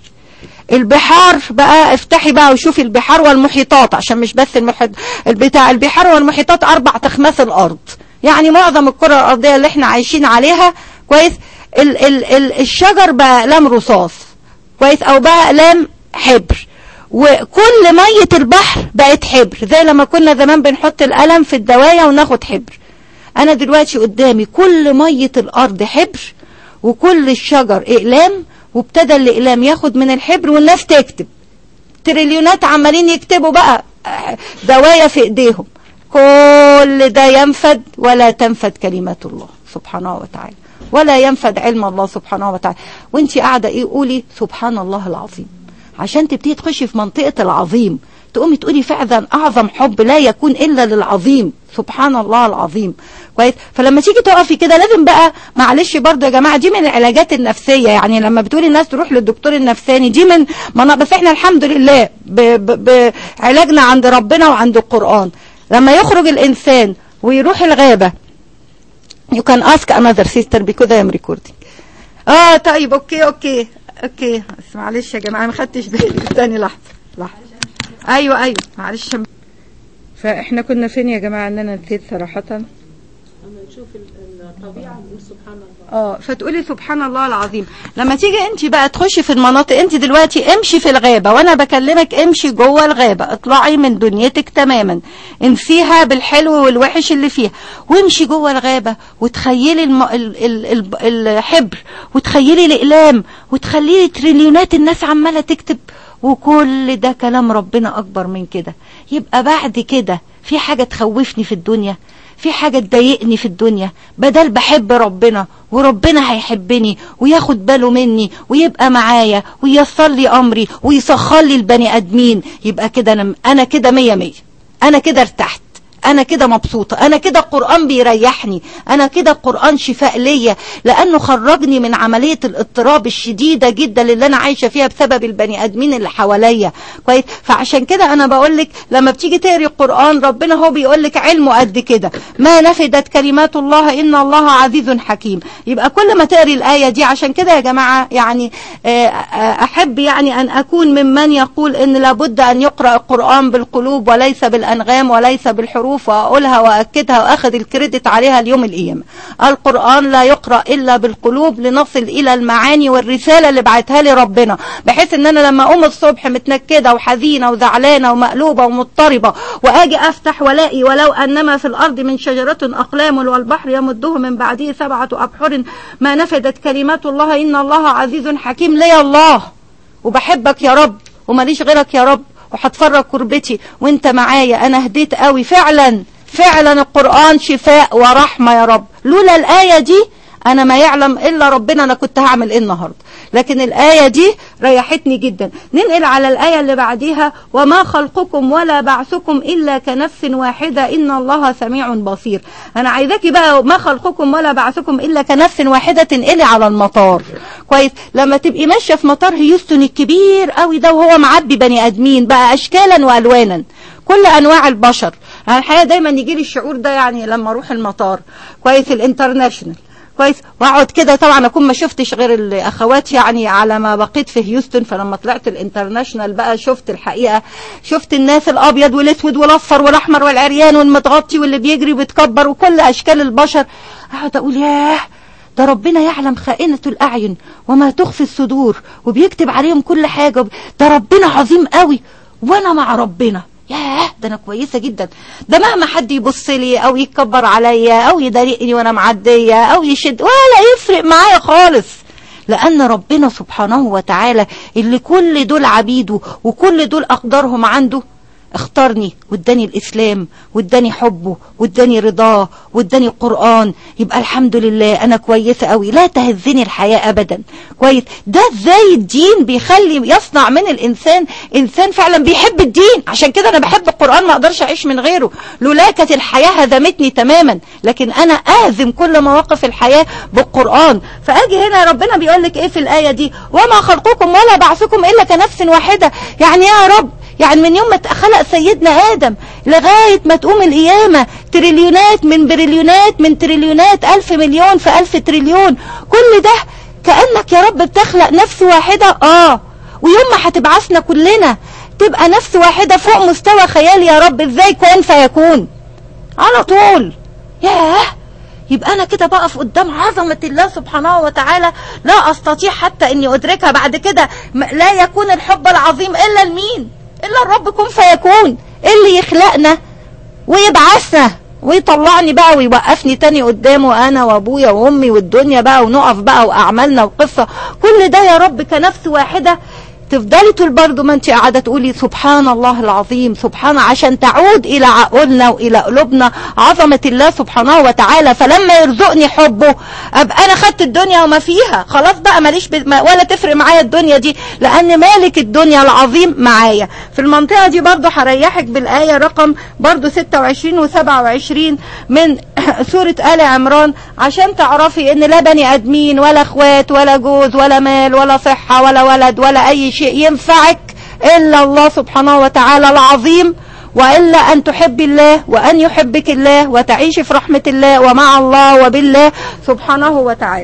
البحار بقى افتحي بقى وشوفي البحار والمحيطات عشان مش بس المحيط البتاع البحار والمحيطات اربع تخماس الارض يعني معظم الكره الارضيه اللي احنا عايشين عليها كويس ال ال ال الشجر بقى اقلام رصاص كويس او بقى اقلام حبر وكل مية البحر بقت حبر زي لما كنا زمان بنحط القلم في الدواية وناخد حبر انا دلوقتي قدامي كل مية الارض حبر وكل الشجر اقلام وابتدى الاقلام ياخد من الحبر والناس تكتب تريليونات عمالين يكتبوا بقى دوايا في ايديهم كل ده ينفد ولا تنفد كلمات الله سبحانه وتعالى ولا ينفد علم الله سبحانه وتعالى وانت قاعدة ايه قولي سبحان الله العظيم عشان تبتدي تخشي في منطقة العظيم تقومي تقولي فعلا اعظم حب لا يكون الا للعظيم سبحان الله العظيم كويس فلما تيجي تقفي كده لازم بقى معلش برضه يا جماعه دي من العلاجات النفسيه يعني لما بتقولي الناس تروح للدكتور النفساني دي من ما بس احنا الحمد لله بعلاجنا عند ربنا وعند القران لما يخرج الانسان ويروح الغابه you can ask another sister because I am recording اه طيب اوكي اوكي اوكي بس معلش يا جماعه ما خدتش بالي ثاني لحظه لحظه ايوه ايوه معلش فاحنا كنا فين يا جماعه ان انا نسيت صراحه لما نشوف الطبيعه نقول سبحان الله اه فتقولي سبحان الله العظيم لما تيجي انت بقى تخشي في المناطق انت دلوقتي امشي في الغابه وانا بكلمك امشي جوه الغابه اطلعي من دنيتك تماما انسيها بالحلو والوحش اللي فيها وامشي جوه الغابه وتخيلي الم... ال... ال... ال... الحبر وتخيلي الاقلام وتخليلي تريليونات الناس عماله تكتب وكل ده كلام ربنا أكبر من كده يبقى بعد كده في حاجة تخوفني في الدنيا في حاجة تضايقني في الدنيا بدل بحب ربنا وربنا هيحبني وياخد باله مني ويبقى معايا وييسر لي أمري ويسخر لي البني آدمين يبقى كده أنا, أنا كده مية مية أنا كده ارتحت انا كده مبسوطة انا كده القرآن بيريحني انا كده القرآن شفاء ليا لانه خرجني من عملية الاضطراب الشديدة جدا اللي انا عايشة فيها بسبب البني ادمين اللي حواليا كويس فعشان كده انا بقولك لما بتيجي تقري القرآن ربنا هو بيقولك علمه قد كده ما نفدت كلمات الله ان الله عزيز حكيم يبقى كل ما تقري الآية دي عشان كده يا جماعة يعني احب يعني ان اكون ممن يقول ان لابد ان يقرأ القرآن بالقلوب وليس بالانغام وليس بالحروف الحروف وأقولها وأكدها وأخذ الكريدت عليها اليوم القيامة القرآن لا يقرأ إلا بالقلوب لنصل إلى المعاني والرسالة اللي بعتها لي ربنا بحيث إن أنا لما أقوم الصبح متنكدة وحزينة وزعلانة ومقلوبة ومضطربة وأجي أفتح ولاقي ولو أنما في الأرض من شجرة أقلام والبحر يمده من بعده سبعة أبحر ما نفدت كلمات الله إن الله عزيز حكيم لي الله وبحبك يا رب وماليش غيرك يا رب وهتفرج كربتي وانت معايا انا هديت قوي فعلا فعلا القرآن شفاء ورحمة يا رب لولا الآية دي انا ما يعلم الا ربنا انا كنت هعمل ايه النهارده لكن الآية دي ريحتني جدا ننقل على الآية اللي بعديها وما خلقكم ولا بعثكم إلا كنفس واحدة إن الله سميع بصير أنا عايزاكي بقى ما خلقكم ولا بعثكم إلا كنفس واحدة تنقلي على المطار كويس لما تبقي ماشية في مطار هيوستن الكبير قوي ده وهو معبي بني آدمين بقى أشكالا وألوانا كل أنواع البشر أنا الحقيقة دايما يجي لي الشعور ده يعني لما أروح المطار كويس الانترناشنال كويس واقعد كده طبعا اكون ما شفتش غير الاخوات يعني على ما بقيت في هيوستن فلما طلعت الانترناشنال بقى شفت الحقيقه شفت الناس الابيض والاسود والاصفر والاحمر والعريان والمتغطي واللي بيجري وبيتكبر وكل اشكال البشر اقعد اقول ياه ده ربنا يعلم خائنة الأعين وما تخفي الصدور وبيكتب عليهم كل حاجة ده ربنا عظيم قوي وأنا مع ربنا ياه ده انا كويسه جدا ده مهما حد يبص لي او يتكبر عليا او يضايقني وانا معديه او يشد ولا يفرق معايا خالص لان ربنا سبحانه وتعالى اللي كل دول عبيده وكل دول اقدارهم عنده اختارني واداني الاسلام واداني حبه واداني رضاه واداني القران يبقى الحمد لله انا كويسه قوي لا تهزني الحياه ابدا كويس ده ازاي الدين بيخلي يصنع من الانسان انسان فعلا بيحب الدين عشان كده انا بحب القران ما اقدرش اعيش من غيره لولا كانت الحياه هزمتني تماما لكن انا اهزم كل مواقف الحياه بالقران فاجي هنا ربنا بيقول لك ايه في الايه دي وما خلقكم ولا بعثكم الا كنفس واحده يعني يا رب يعني من يوم ما خلق سيدنا آدم لغاية ما تقوم القيامة تريليونات من بريليونات من تريليونات ألف مليون في ألف تريليون كل ده كأنك يا رب بتخلق نفس واحدة آه ويوم ما هتبعثنا كلنا تبقى نفس واحدة فوق مستوى خيالي يا رب ازاي كون فيكون على طول ياه يبقى انا كده بقف قدام عظمة الله سبحانه وتعالى لا استطيع حتى اني ادركها بعد كده لا يكون الحب العظيم الا لمين الا الرب كن فيكون اللي يخلقنا ويبعثنا ويطلعني بقى ويوقفني تاني قدامه انا وابويا وامي والدنيا بقى ونقف بقى واعمالنا وقصة كل ده يا رب كنفس واحدة تفضلي طول برضه ما انت قاعده تقولي سبحان الله العظيم سبحان عشان تعود الى عقولنا والى قلوبنا عظمه الله سبحانه وتعالى فلما يرزقني حبه ابقى انا خدت الدنيا وما فيها خلاص بقى ماليش ب... ما- ولا تفرق معايا الدنيا دي لان مالك الدنيا العظيم معايا في المنطقه دي برضه هريحك بالايه رقم برضه 26 و27 من سوره ال عمران عشان تعرفي ان لا بني ادمين ولا اخوات ولا جوز ولا مال ولا صحه ولا ولد ولا اي شيء ينفعك الا الله سبحانه وتعالى العظيم والا ان تحبي الله وان يحبك الله وتعيشي في رحمه الله ومع الله وبالله سبحانه وتعالى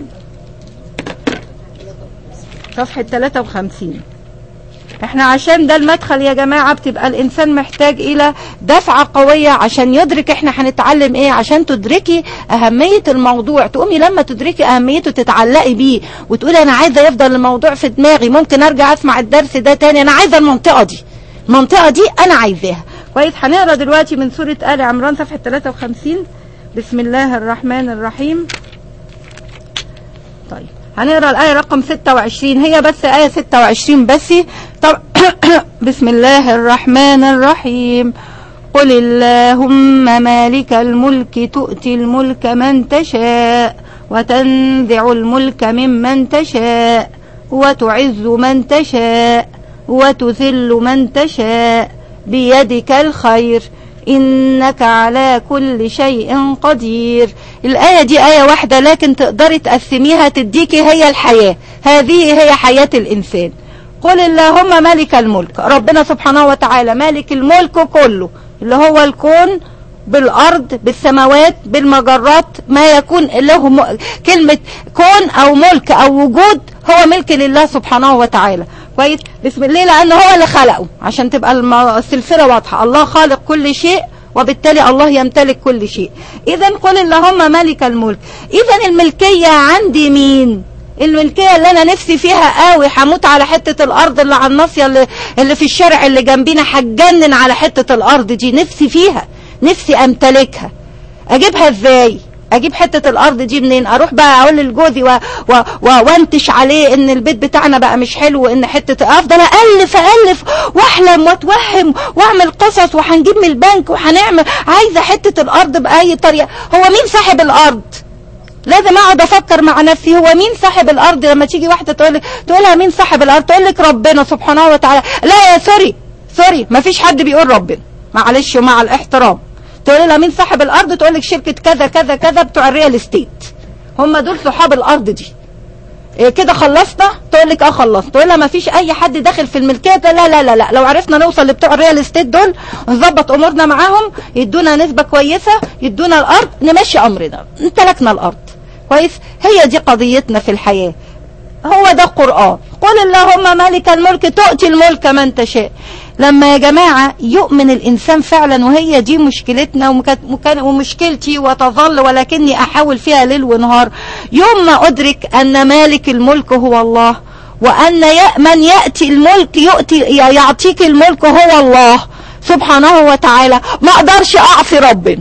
صفحه 53 احنا عشان ده المدخل يا جماعة بتبقى الانسان محتاج الى دفعة قوية عشان يدرك احنا هنتعلم ايه عشان تدركي اهمية الموضوع تقومي لما تدركي اهميته تتعلقي بيه وتقولي انا عايزة يفضل الموضوع في دماغي ممكن ارجع اسمع الدرس ده تاني انا عايزة المنطقة دي المنطقة دي انا عايزاها كويس هنقرا دلوقتي من سورة آل عمران صفحة 53 بسم الله الرحمن الرحيم طيب هنقرا الآية رقم 26 هي بس آية 26 بس طب بسم الله الرحمن الرحيم قل اللهم مالك الملك تؤتي الملك من تشاء وتنزع الملك ممن تشاء وتعز من تشاء وتذل من تشاء بيدك الخير إنك على كل شيء قدير الآية دي آية واحدة لكن تقدري تقسميها تديكي هي الحياة هذه هي حياة الإنسان قل اللهم ملك الملك ربنا سبحانه وتعالى مالك الملك كله اللي هو الكون بالأرض بالسماوات بالمجرات ما يكون له م... كلمة كون أو ملك أو وجود هو ملك لله سبحانه وتعالى كويس بسم الله لأنه هو اللي خلقه عشان تبقى الم... السلسلة واضحة الله خالق كل شيء وبالتالي الله يمتلك كل شيء إذا قل اللهم مالك الملك إذا الملكية عندي مين الملكية اللي أنا نفسي فيها قوي هموت على حتة الأرض اللي على الناصية اللي, اللي في الشارع اللي جنبينا هتجنن على حتة الأرض دي نفسي فيها نفسي أمتلكها أجيبها إزاي اجيب حته الارض دي منين اروح بقى اقول لجوزي و... و... و... وانتش عليه ان البيت بتاعنا بقى مش حلو وان حته افضل الف الف واحلم واتوهم واعمل قصص وهنجيب من البنك وهنعمل عايزه حته الارض باي طريقه هو مين صاحب الارض لازم اقعد افكر مع نفسي هو مين صاحب الارض لما تيجي واحده تقول لك تقولها مين صاحب الارض تقول لك ربنا سبحانه وتعالى لا يا سوري سوري ما فيش حد بيقول ربنا معلش ومع الاحترام تقول لها مين صاحب الارض تقول لك شركه كذا كذا كذا بتوع الريال استيت هم دول صحاب الارض دي إيه كده خلصنا تقول لك اه خلصت تقول لها ما فيش اي حد داخل في الملكيه لا لا لا لا لو عرفنا نوصل لبتوع الريال استيت دول ونظبط امورنا معاهم يدونا نسبه كويسه يدونا الارض نمشي امرنا امتلكنا الارض كويس هي دي قضيتنا في الحياه هو ده القرآن قل اللهم مالك الملك تؤتي الملك من تشاء لما يا جماعة يؤمن الإنسان فعلا وهي دي مشكلتنا ومك- ومشكلتي وتظل ولكني أحاول فيها ليل ونهار يوم ما أدرك أن مالك الملك هو الله وأن ي- من يأتي الملك يؤتي يعطيك الملك هو الله سبحانه وتعالى ما أقدرش أعصي ربنا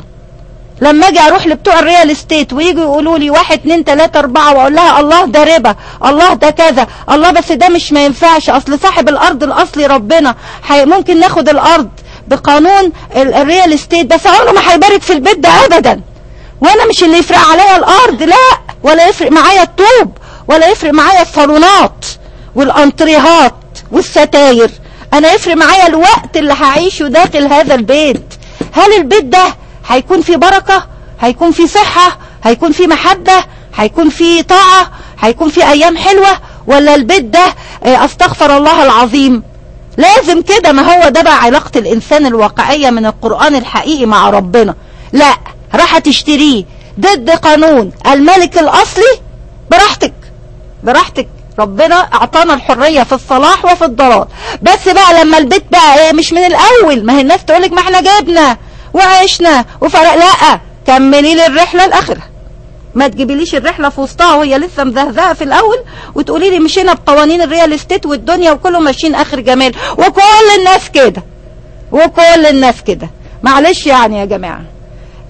لما اجي اروح لبتوع الريال استيت ويجوا يقولوا لي واحد اتنين تلاتة اربعة واقول لها الله ده ربا الله ده كذا الله بس ده مش ما ينفعش اصل صاحب الارض الاصلي ربنا حي ممكن ناخد الارض بقانون ال- الريال استيت بس عمره ما هيبارك في البيت ده ابدا وانا مش اللي يفرق عليا الارض لا ولا يفرق معايا الطوب ولا يفرق معايا الصالونات والانتريهات والستاير انا يفرق معايا الوقت اللي هعيشه داخل هذا البيت هل البيت ده هيكون فيه بركة هيكون فيه صحة هيكون فيه محبة هيكون فيه طاعة هيكون فيه ايام حلوة ولا البيت ده آه، استغفر الله العظيم لازم كده ما هو ده بقى علاقة الانسان الواقعية من القرآن الحقيقي مع ربنا لا راح تشتريه ضد قانون الملك الاصلي براحتك براحتك ربنا اعطانا الحريه في الصلاح وفي الضلال بس بقى لما البيت بقى ايه مش من الاول ما هي الناس تقولك ما احنا جبنا وعشنا وفرق لا كملي لي الرحله الاخره ما تجيبيليش الرحله في وسطها وهي لسه مزهزهه في الاول وتقولي لي مشينا بقوانين الريال استيت والدنيا وكله ماشيين اخر جمال وكل الناس كده وكل الناس كده معلش يعني يا جماعه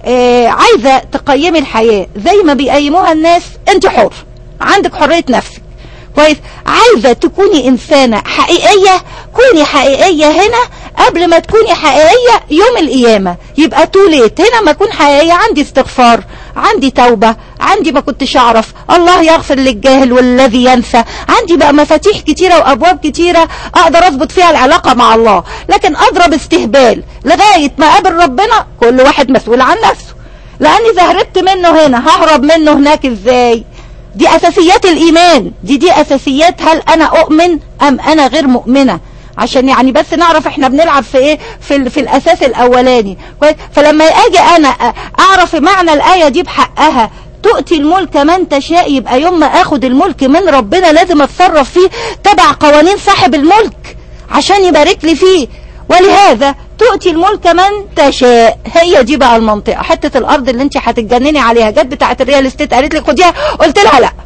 آه عايزة تقيمي الحياة زي ما بيقيموها الناس انت حر عندك حرية نفسك كويس عايزة تكوني إنسانة حقيقية كوني حقيقية هنا قبل ما تكوني حقيقية يوم القيامة يبقى توليت هنا ما أكون حقيقية عندي استغفار عندي توبة عندي ما كنتش أعرف الله يغفر للجاهل والذي ينسى عندي بقى مفاتيح كتيرة وأبواب كتيرة أقدر أضبط فيها العلاقة مع الله لكن أضرب استهبال لغاية ما قابل ربنا كل واحد مسؤول عن نفسه لأني إذا هربت منه هنا ههرب منه هناك إزاي دي أساسيات الإيمان دي دي أساسيات هل أنا أؤمن أم أنا غير مؤمنة عشان يعني بس نعرف احنا بنلعب في ايه في, ال- في الاساس الاولاني كويس فلما اجي انا أ- اعرف معنى الايه دي بحقها تؤتي الملك من تشاء يبقى يوم ما اخد الملك من ربنا لازم اتصرف فيه تبع قوانين صاحب الملك عشان يبارك لي فيه ولهذا تؤتي الملك من تشاء هي دي بقى المنطقة حتة الارض اللي انت هتتجنني عليها جت بتاعت الريال استيت قالت لي خديها قلت لها لا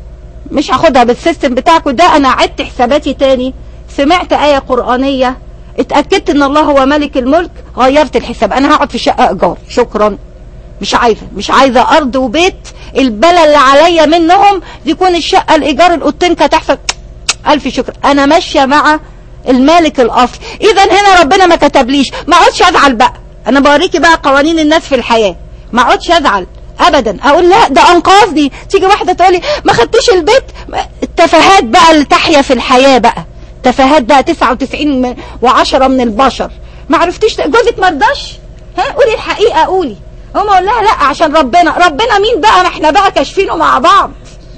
مش هاخدها بالسيستم بتاعكم ده انا عدت حساباتي تاني سمعت آية قرآنية اتأكدت ان الله هو ملك الملك غيرت الحساب انا هقعد في شقة ايجار شكرا مش عايزة مش عايزة ارض وبيت البلا اللي عليا منهم يكون الشقة الايجار الاوضتين كانت احسن الف شكر انا ماشية مع المالك الاصلي اذا هنا ربنا ما كتبليش ما اقعدش ازعل بقى انا بوريكي بقى قوانين الناس في الحياة ما اقعدش ازعل ابدا اقول لا ده انقذني تيجي واحدة تقولي ما خدتش البيت التفاهات بقى اللي تحيا في الحياة بقى تفاهات بقى 99 و10 من البشر ما عرفتيش جوزك ما رضاش ها قولي الحقيقة قولي هم اقول لها لا عشان ربنا ربنا مين بقى ما احنا بقى كاشفينه مع بعض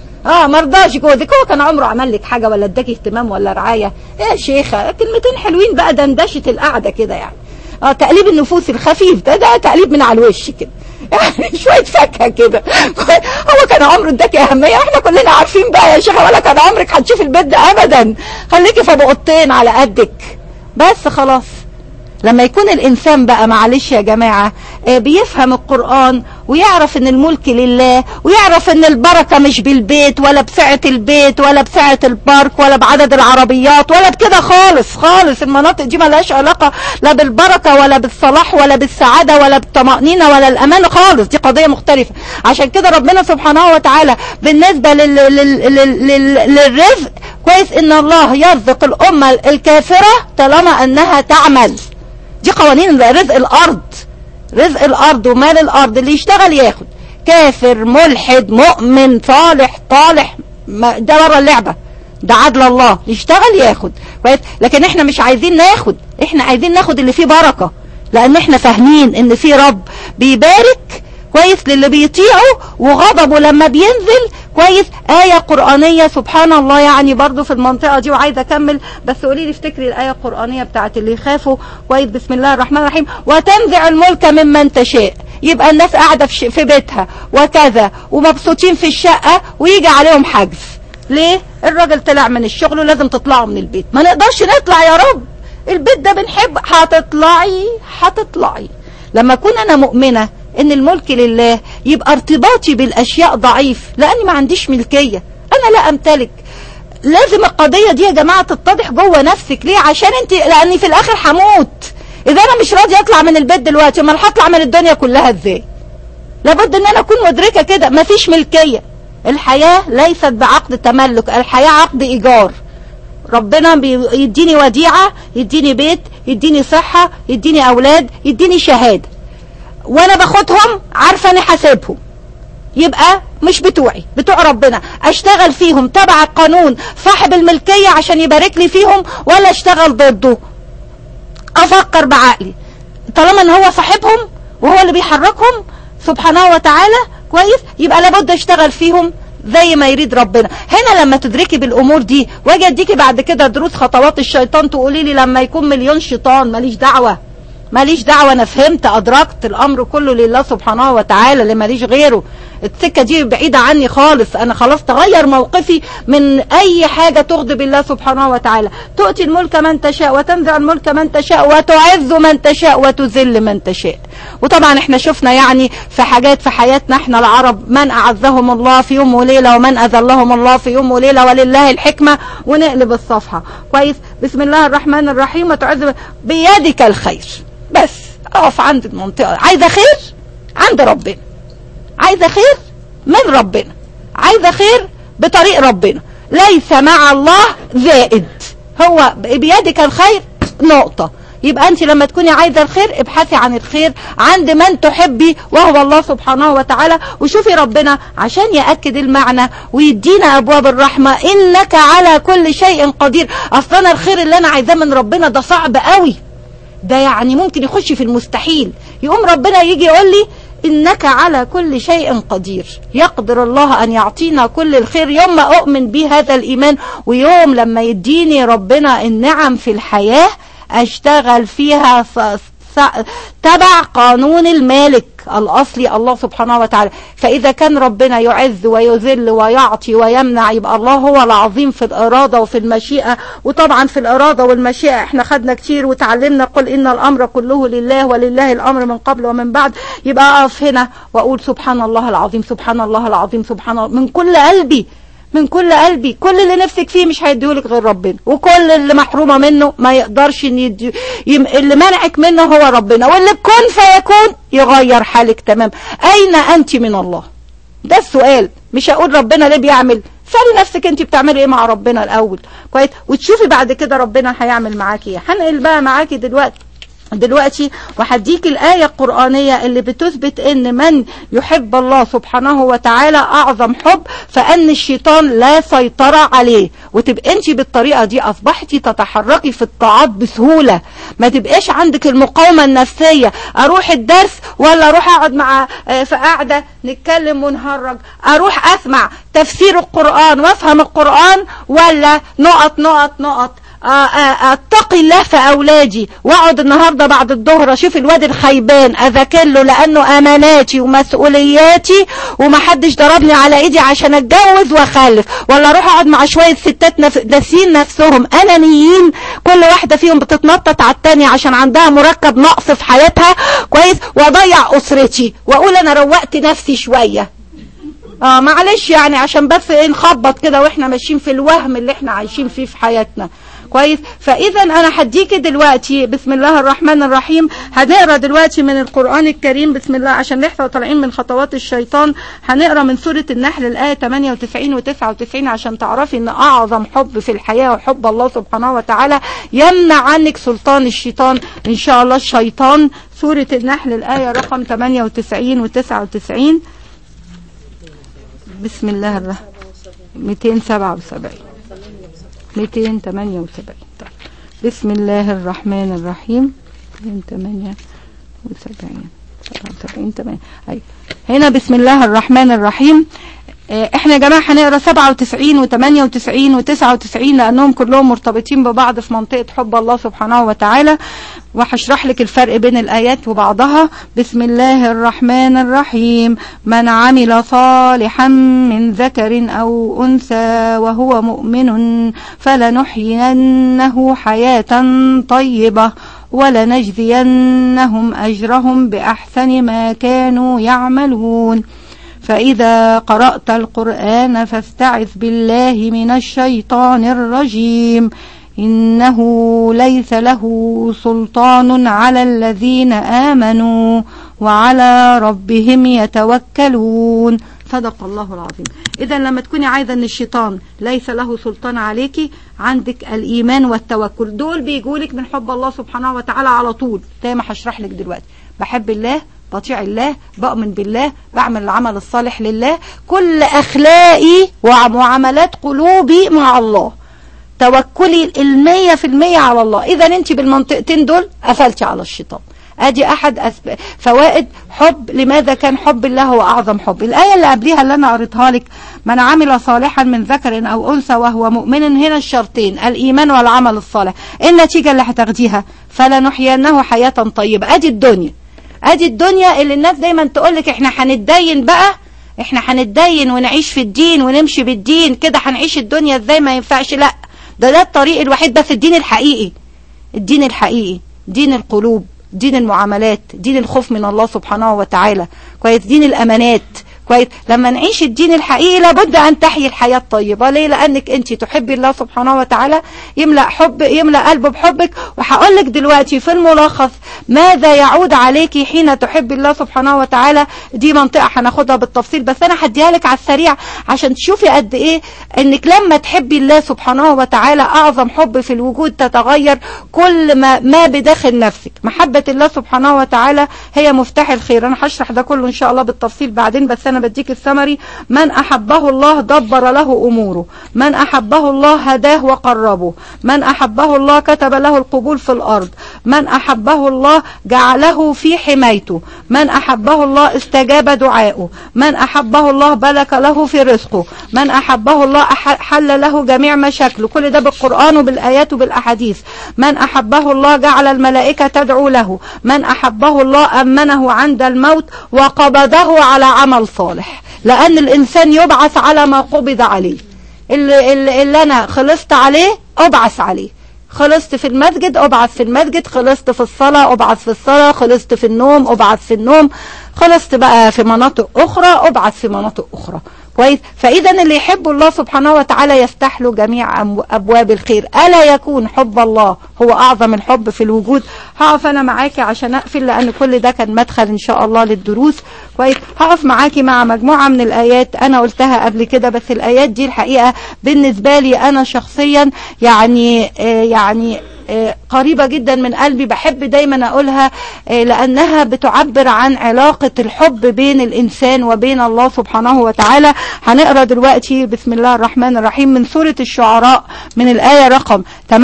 اه ما رضاش جوزك هو كان عمره عمل لك حاجه ولا اداكي اهتمام ولا رعايه ايه يا شيخه كلمتين حلوين بقى دندشه القعده كده يعني اه تقليب النفوس الخفيف ده ده تقليب من على الوش كده يعني شويه فاكهه كده هو كان عمره اداكي اهميه احنا كلنا عارفين بقى يا شيخه ولا كان عمرك هتشوفي البيت ده ابدا خليكي في ابو قطين على قدك بس خلاص لما يكون الإنسان بقى معلش يا جماعة آه، بيفهم القرآن ويعرف ان الملك لله ويعرف ان البركة مش بالبيت ولا بسعة البيت ولا بسعة البارك ولا بعدد العربيات ولا بكده خالص خالص المناطق دي ملهاش علاقة لا بالبركة ولا بالصلاح ولا بالسعادة ولا بالطمأنينة ولا الأمان خالص دي قضية مختلفة عشان كده ربنا سبحانه وتعالى بالنسبة لل... لل... لل... لل... للرزق كويس ان الله يرزق الأمة الكافرة طالما انها تعمل دي قوانين رزق الارض رزق الارض ومال الارض اللي يشتغل ياخد كافر ملحد مؤمن صالح طالح ما- ده بره اللعبة ده عدل الله يشتغل ياخد كويس لكن احنا مش عايزين ناخد احنا عايزين ناخد اللي فيه بركة لان احنا فاهمين ان في رب بيبارك كويس للي بيطيعه وغضبه لما بينزل كويس آية قرآنية سبحان الله يعني برضو في المنطقة دي وعايزة أكمل بس قولي لي افتكري الآية القرآنية بتاعت اللي يخافوا كويس بسم الله الرحمن الرحيم وتنزع الملك ممن تشاء يبقى الناس قاعدة في, ش- في بيتها وكذا ومبسوطين في الشقة ويجي عليهم حجز ليه الراجل طلع من الشغل ولازم تطلعوا من البيت ما نقدرش نطلع يا رب البيت ده بنحب هتطلعي هتطلعي لما اكون انا مؤمنة ان الملك لله يبقى ارتباطي بالاشياء ضعيف لاني ما عنديش ملكية انا لا امتلك لازم القضية دي يا جماعة تتضح جوه نفسك ليه عشان انت لاني في الاخر هموت اذا انا مش راضي اطلع من البيت دلوقتي امال هطلع من الدنيا كلها ازاي لابد ان انا اكون مدركة كده مفيش ملكية الحياة ليست بعقد تملك الحياة عقد ايجار ربنا بيديني وديعة يديني بيت يديني صحة يديني اولاد يديني شهادة وانا باخدهم عارفة اني حاسبهم يبقى مش بتوعي بتوع ربنا اشتغل فيهم تبع القانون صاحب الملكية عشان يبارك لي فيهم ولا اشتغل ضده افكر بعقلي طالما ان هو صاحبهم وهو اللي بيحركهم سبحانه وتعالى كويس يبقى لابد اشتغل فيهم زي ما يريد ربنا هنا لما تدركي بالامور دي واجي اديكي بعد كده دروس خطوات الشيطان تقولي لي لما يكون مليون شيطان ماليش دعوه ماليش دعوه انا فهمت ادركت الامر كله لله سبحانه وتعالى اللي ماليش غيره السكه دي بعيده عني خالص انا خلاص تغير موقفي من اي حاجه تغضب الله سبحانه وتعالى تؤتي الملك من تشاء وتنزع الملك من تشاء وتعز من تشاء وتذل من تشاء وطبعا احنا شفنا يعني في حاجات في حياتنا احنا العرب من اعزهم الله في يوم وليله ومن اذلهم الله في يوم وليله ولله الحكمه ونقلب الصفحه كويس بسم الله الرحمن الرحيم وتعز بيدك الخير بس اقف عند المنطقه عايزه خير عند ربنا عايزة خير من ربنا عايزة خير بطريق ربنا ليس مع الله زائد هو بيدك الخير نقطة يبقى انت لما تكوني عايزة الخير ابحثي عن الخير عند من تحبي وهو الله سبحانه وتعالى وشوفي ربنا عشان يأكد المعنى ويدينا ابواب الرحمة انك على كل شيء قدير اصلا الخير اللي انا عايزاه من ربنا ده صعب قوي ده يعني ممكن يخش في المستحيل يقوم ربنا يجي يقول لي إنك على كل شيء قدير يقدر الله أن يعطينا كل الخير يوم ما أؤمن به هذا الإيمان ويوم لما يديني ربنا النعم في الحياة أشتغل فيها تبع قانون المالك الأصلي الله سبحانه وتعالى فإذا كان ربنا يعز ويذل ويعطي ويمنع يبقى الله هو العظيم في الإرادة وفي المشيئة وطبعا في الإرادة والمشيئة احنا خدنا كتير وتعلمنا قل إن الأمر كله لله ولله الأمر من قبل ومن بعد يبقى أقف هنا وأقول سبحان الله العظيم سبحان الله العظيم سبحان الله من كل قلبي من كل قلبي كل اللي نفسك فيه مش هيديهولك غير ربنا وكل اللي محرومة منه ما يقدرش ان يدي يم... اللي منعك منه هو ربنا واللي كن فيكون يغير حالك تمام اين انت من الله ده السؤال مش هقول ربنا ليه بيعمل سألي نفسك انت بتعملي ايه مع ربنا الاول كويس وتشوفي بعد كده ربنا هيعمل معاكي ايه هنقل بقى معاكي دلوقتي دلوقتي وهديك الآية القرآنية اللي بتثبت ان من يحب الله سبحانه وتعالى اعظم حب فان الشيطان لا سيطرة عليه وتبقى انت بالطريقة دي اصبحتي تتحركي في الطاعات بسهولة ما تبقاش عندك المقاومة النفسية اروح الدرس ولا اروح اقعد مع في قاعدة نتكلم ونهرج اروح اسمع تفسير القرآن وافهم القرآن ولا نقط نقط نقط اتقي الله في اولادي واقعد النهارده بعد الظهر اشوف الواد الخيبان اذاكر له لانه اماناتي ومسؤولياتي ومحدش ضربني على ايدي عشان اتجوز واخلف ولا اروح اقعد مع شويه ستات نف... ناسين نفسهم انانيين كل واحده فيهم بتتنطط على الثانيه عشان عندها مركب نقص في حياتها كويس واضيع اسرتي واقول انا روقت نفسي شويه اه معلش يعني عشان بس ايه نخبط كده واحنا ماشيين في الوهم اللي احنا عايشين فيه في حياتنا كويس فاذا انا هديكي دلوقتي بسم الله الرحمن الرحيم هنقرا دلوقتي من القران الكريم بسم الله عشان نحفظ طالعين من خطوات الشيطان هنقرا من سوره النحل الايه 98 و99 عشان تعرفي ان اعظم حب في الحياه وحب الله سبحانه وتعالى يمنع عنك سلطان الشيطان ان شاء الله الشيطان سوره النحل الايه رقم 98 و99 بسم الله الرحمن 277 278 طيب. بسم الله الرحمن الرحيم 278 77 8 أيوة. هنا بسم الله الرحمن الرحيم احنا يا جماعه هنقرا 97 و98 و99 لانهم كلهم مرتبطين ببعض في منطقه حب الله سبحانه وتعالى وهشرح لك الفرق بين الايات وبعضها بسم الله الرحمن الرحيم من عمل صالحا من ذكر او انثى وهو مؤمن فلنحيينه حياه طيبه ولنجزينهم اجرهم باحسن ما كانوا يعملون فإذا قرأت القرآن فاستعذ بالله من الشيطان الرجيم إنه ليس له سلطان على الذين آمنوا وعلى ربهم يتوكلون صدق الله العظيم إذا لما تكوني عايزة أن الشيطان ليس له سلطان عليكي عندك الإيمان والتوكل دول بيجولك من حب الله سبحانه وتعالى على طول زي ما هشرح لك دلوقتي بحب الله بطيع الله بؤمن بالله بعمل العمل الصالح لله كل أخلاقي ومعاملات قلوبي مع الله توكلي المية في المية على الله إذا أنت بالمنطقتين دول قفلتي على الشيطان ادي احد أسب... فوائد حب لماذا كان حب الله هو اعظم حب الايه اللي قبليها اللي انا قريتها لك من عمل صالحا من ذكر او انثى وهو مؤمن هنا الشرطين الايمان والعمل الصالح النتيجه اللي هتاخديها فلنحيينه حياه طيبه ادي الدنيا ادي الدنيا اللي الناس دايما تقول لك احنا هنتدين بقى احنا هنتدين ونعيش في الدين ونمشي بالدين كده هنعيش الدنيا ازاي ما ينفعش لا ده ده الطريق الوحيد بس الدين الحقيقي الدين الحقيقي دين القلوب دين المعاملات دين الخوف من الله سبحانه وتعالى كويس دين الامانات كويس لما نعيش الدين الحقيقي لابد ان تحيي الحياه الطيبه ليه لانك انت تحبي الله سبحانه وتعالى يملا حب يملا قلبه بحبك وهقول لك دلوقتي في الملخص ماذا يعود عليكي حين تحبي الله سبحانه وتعالى دي منطقه هناخدها بالتفصيل بس انا هديها لك على السريع عشان تشوفي قد ايه انك لما تحبي الله سبحانه وتعالى اعظم حب في الوجود تتغير كل ما ما بداخل نفسك محبه الله سبحانه وتعالى هي مفتاح الخير انا هشرح ده كله ان شاء الله بالتفصيل بعدين بس انا بديك الثمري من احبه الله دبر له اموره من احبه الله هداه وقربه من احبه الله كتب له القبول في الارض من احبه الله جعله في حمايته من احبه الله استجاب دعائه من احبه الله بلك له في رزقه من احبه الله أح- حل له جميع مشاكله كل ده بالقران وبالايات وبالاحاديث من احبه الله جعل الملائكه تدعو له من احبه الله امنه عند الموت وقبضه على عمل صالح لان الانسان يبعث على ما قبض عليه اللي, اللي, اللي انا خلصت عليه ابعث عليه خلصت في المسجد ابعث في المسجد خلصت في الصلاة ابعث في الصلاة خلصت في النوم ابعث في النوم خلصت بقى في مناطق اخرى ابعث في مناطق اخرى كويس فاذا اللي يحب الله سبحانه وتعالى يفتح له جميع أم- ابواب الخير الا يكون حب الله هو اعظم الحب في الوجود هقف انا معاكي عشان اقفل لان كل ده كان مدخل ان شاء الله للدروس كويس هقف معاكي مع مجموعه من الايات انا قلتها قبل كده بس الايات دي الحقيقه بالنسبه لي انا شخصيا يعني آه يعني آه، قريبة جدا من قلبي بحب دايما أقولها آه، لأنها بتعبر عن علاقة الحب بين الإنسان وبين الله سبحانه وتعالى هنقرأ دلوقتي بسم الله الرحمن الرحيم من سورة الشعراء من الآية رقم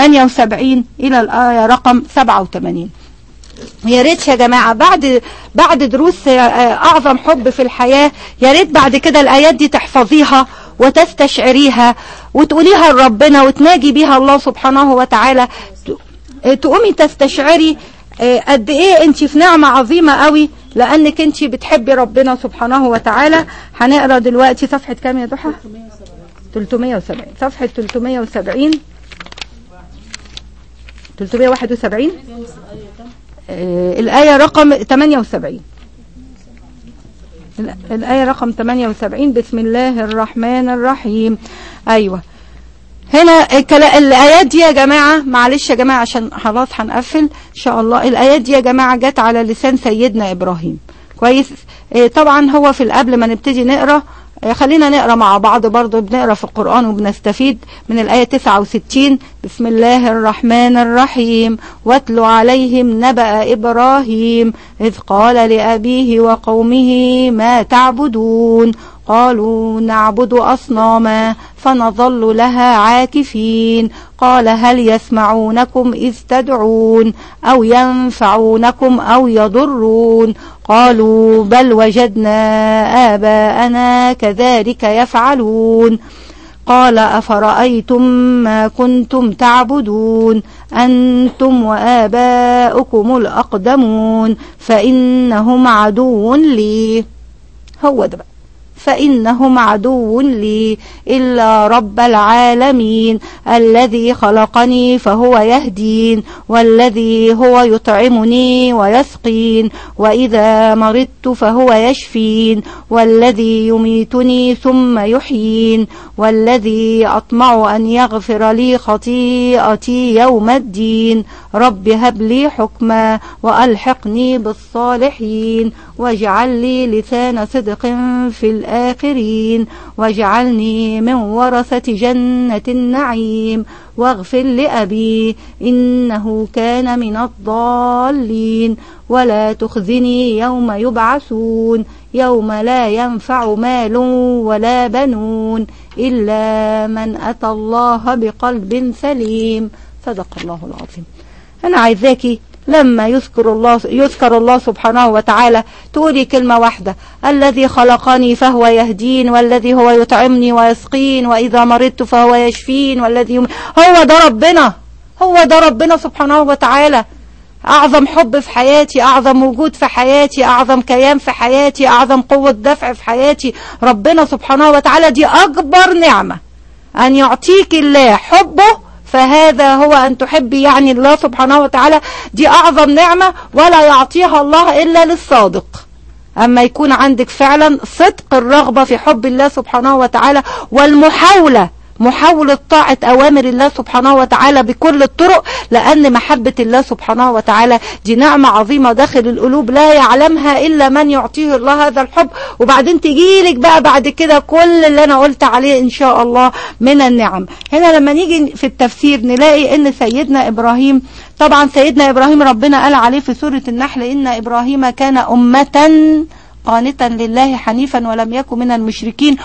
78 إلى الآية رقم 87 يا ريت يا جماعة بعد بعد دروس آه، أعظم حب في الحياة يا ريت بعد كده الآيات دي تحفظيها وتستشعريها وتقوليها لربنا وتناجي بيها الله سبحانه وتعالى ت- تقومي تستشعري آه، قد ايه انت في نعمة عظيمة قوي لانك انت بتحبي ربنا سبحانه وتعالى هنقرا دلوقتي صفحة كام يا ضحى 370 صفحة 370 371 آه، الآية رقم 78 ال- الآية رقم 78 بسم الله الرحمن الرحيم أيوة هنا الكلا- الآيات دي يا جماعة معلش يا جماعة عشان خلاص هنقفل إن شاء الله الآيات دي يا جماعة جت على لسان سيدنا إبراهيم كويس آه، طبعا هو في قبل ما نبتدي نقرأ آه، خلينا نقرا مع بعض برضو بنقرا في القرآن وبنستفيد من الآية 69 بسم الله الرحمن الرحيم واتل عليهم نبأ إبراهيم إذ قال لأبيه وقومه ما تعبدون قالوا نعبد أصناما فنظل لها عاكفين قال هل يسمعونكم إذ تدعون أو ينفعونكم أو يضرون قالوا بل وجدنا آباءنا كذلك يفعلون قال أفرأيتم ما كنتم تعبدون أنتم وآباؤكم الأقدمون فإنهم عدو لي هو ده بقى فإنهم عدو لي إلا رب العالمين الذي خلقني فهو يهدين والذي هو يطعمني ويسقين وإذا مرضت فهو يشفين والذي يميتني ثم يحيين والذي أطمع أن يغفر لي خطيئتي يوم الدين رب هب لي حكما وألحقني بالصالحين واجعل لي لسان صدق في الآخرين واجعلني من ورثة جنة النعيم واغفر لأبي إنه كان من الضالين ولا تخزني يوم يبعثون يوم لا ينفع مال ولا بنون إلا من أتى الله بقلب سليم صدق الله العظيم أنا عايزاكي لما يذكر الله يذكر الله سبحانه وتعالى تقولي كلمة واحدة الذي خلقني فهو يهدين والذي هو يطعمني ويسقين وإذا مرضت فهو يشفين والذي يم... هو ده ربنا هو ده ربنا سبحانه وتعالى أعظم حب في حياتي أعظم وجود في حياتي أعظم كيان في حياتي أعظم قوة دفع في حياتي ربنا سبحانه وتعالى دي أكبر نعمة أن يعطيك الله حبه فهذا هو أن تحبي يعني الله سبحانه وتعالى دي أعظم نعمة ولا يعطيها الله إلا للصادق اما يكون عندك فعلا صدق الرغبة في حب الله سبحانه وتعالى والمحاولة محاولة طاعة أوامر الله سبحانه وتعالى بكل الطرق لأن محبة الله سبحانه وتعالى دي نعمة عظيمة داخل القلوب لا يعلمها إلا من يعطيه الله هذا الحب وبعدين تجيلك بقى بعد كده كل اللي أنا قلت عليه إن شاء الله من النعم هنا لما نيجي في التفسير نلاقي إن سيدنا إبراهيم طبعا سيدنا إبراهيم ربنا قال عليه في سورة النحل إن إبراهيم كان أمة قانتا لله حنيفا ولم يكن من المشركين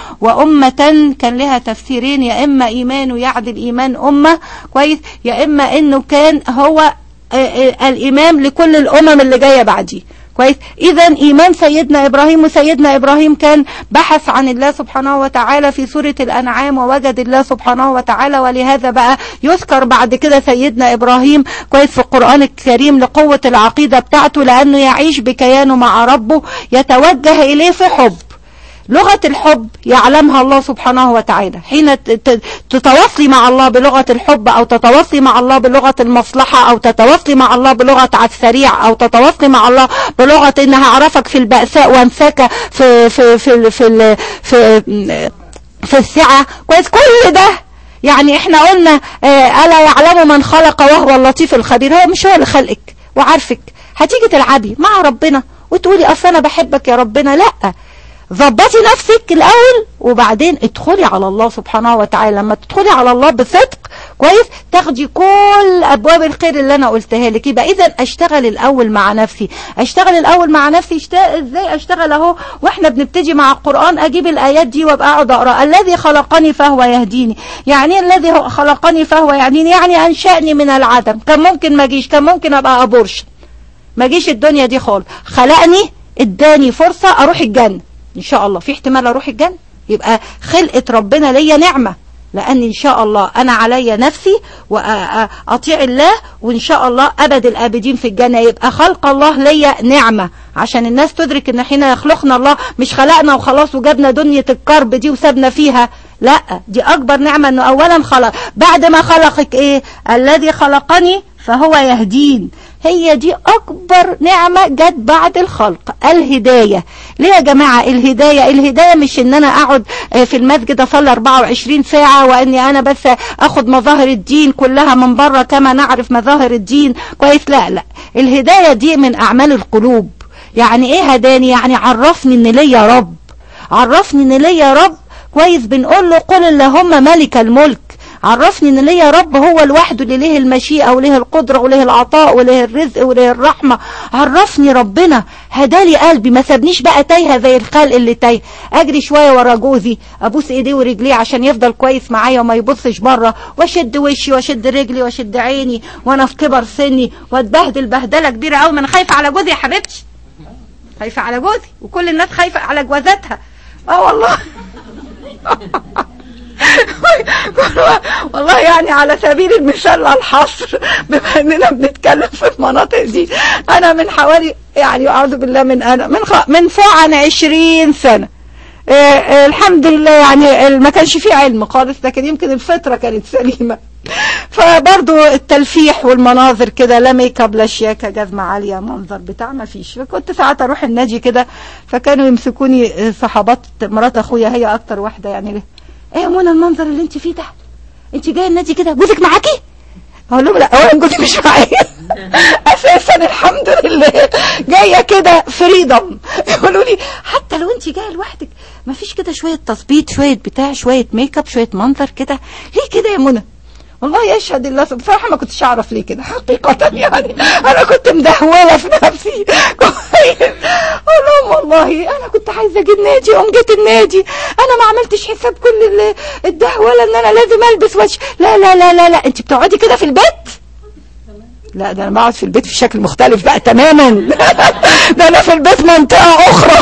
وأمة كان لها تفسيرين يا إما إيمان يعدل إيمان أمة كويس يا إما إنه كان هو آه، آه، الإمام لكل الأمم اللي جاية بعديه كويس اذا ايمان سيدنا ابراهيم وسيدنا ابراهيم كان بحث عن الله سبحانه وتعالى في سورة الانعام ووجد الله سبحانه وتعالى ولهذا بقى يذكر بعد كده سيدنا ابراهيم كويس في القرآن الكريم لقوة العقيدة بتاعته لانه يعيش بكيانه مع ربه يتوجه اليه في حب لغة الحب يعلمها الله سبحانه وتعالى حين ت- ت- تتواصلي مع الله بلغة الحب أو تتواصلي مع الله بلغة المصلحة أو تتواصلي مع الله بلغة على السريع أو تتواصلي مع الله بلغة إنها أعرفك في البأساء وانساك في في في في في, في, في السعة كويس كل ده يعني احنا قلنا آه ألا يعلم من خلق وهو اللطيف الخبير هو مش هو اللي خلقك وعارفك هتيجي تلعبي مع ربنا وتقولي اصل انا بحبك يا ربنا لا ظبطي نفسك الاول وبعدين ادخلي على الله سبحانه وتعالى لما تدخلي على الله بصدق كويس تاخدي كل ابواب الخير اللي انا قلتها لك يبقى اذا اشتغل الاول مع نفسي اشتغل الاول مع نفسي اشتغل ازاي اشتغل اهو واحنا بنبتدي مع القران اجيب الايات دي وابقى اقعد اقرا الذي خلقني فهو يهديني يعني ايه الذي هو خلقني فهو يهديني يعني انشأني من العدم كان ممكن ما اجيش كان ممكن ابقى ابورشن ما جيش الدنيا دي خالص خلقني اداني فرصة اروح الجنة ان شاء الله في احتمال اروح الجنة يبقى خلقة ربنا ليا نعمة لان ان شاء الله انا عليا نفسي واطيع الله وان شاء الله ابد الابدين في الجنة يبقى خلق الله ليا نعمة عشان الناس تدرك ان حين يخلقنا الله مش خلقنا وخلاص وجابنا دنيا الكرب دي وسابنا فيها لا دي اكبر نعمة انه اولا خلق بعد ما خلقك ايه الذي خلقني فهو يهدين هي دي اكبر نعمة جت بعد الخلق الهداية ليه يا جماعة الهداية الهداية مش ان انا اقعد آه، في المسجد اصلي 24 ساعة واني انا بس اخد مظاهر الدين كلها من بره كما نعرف مظاهر الدين كويس لا لا الهداية دي من اعمال القلوب يعني ايه هداني يعني عرفني ان ليا رب عرفني ان ليا رب كويس بنقول له قل اللهم ملك الملك عرفني ان ليا رب هو الوحد اللي ليه المشيئة وليه القدرة وليه العطاء وليه الرزق وليه الرحمة عرفني ربنا هدالي قلبي ما سابنيش بقى تايهة زي الخلق اللي تايه اجري شوية ورا جوزي ابوس ايديه ورجليه عشان يفضل كويس معايا وما يبصش بره واشد وشي واشد رجلي واشد عيني وانا في كبر سني واتبهدل بهدلة كبيرة قوي ما انا خايفة على جوزي يا حبيبتي خايفة على جوزي وكل الناس خايفة على جوازاتها اه والله والله يعني على سبيل المثال لا الحصر بما اننا بنتكلم في المناطق دي انا من حوالي يعني اعوذ بالله من انا من خ... من فوق عن 20 سنه آه، آه، الحمد لله يعني ما كانش فيه علم خالص لكن يمكن الفطره كانت سليمه فبرضو التلفيح والمناظر كده لا ميك اب لا شياكه جزمه عاليه منظر بتاع ما فيش فكنت ساعات اروح النادي كده فكانوا يمسكوني صحابات مرات اخويا هي اكتر واحده يعني ليه ايه يا منى المنظر اللي انت فيه ده انت جايه النادي كده جوزك معاكي اقول لهم لا اولا جوزي مش معايا اساسا الحمد لله جايه كده فريدم يقولوا لي حتى لو انت جايه لوحدك ما فيش كده شويه تظبيط شويه بتاع شويه ميك اب شويه منظر كده ليه كده يا منى والله يشهد الله بصراحة ما كنتش أعرف ليه كده حقيقة يعني أنا كنت مدهولة في نفسي أقول لهم والله أنا كنت عايزة أجي النادي قوم جيت النادي أنا ما عملتش حساب كل ال- الدهولة إن أنا لازم ألبس وش لا لا لا لا لا أنت بتقعدي كده في البيت لا ده أنا بقعد في البيت في شكل مختلف بقى تماما ده أنا في البيت منطقة أخرى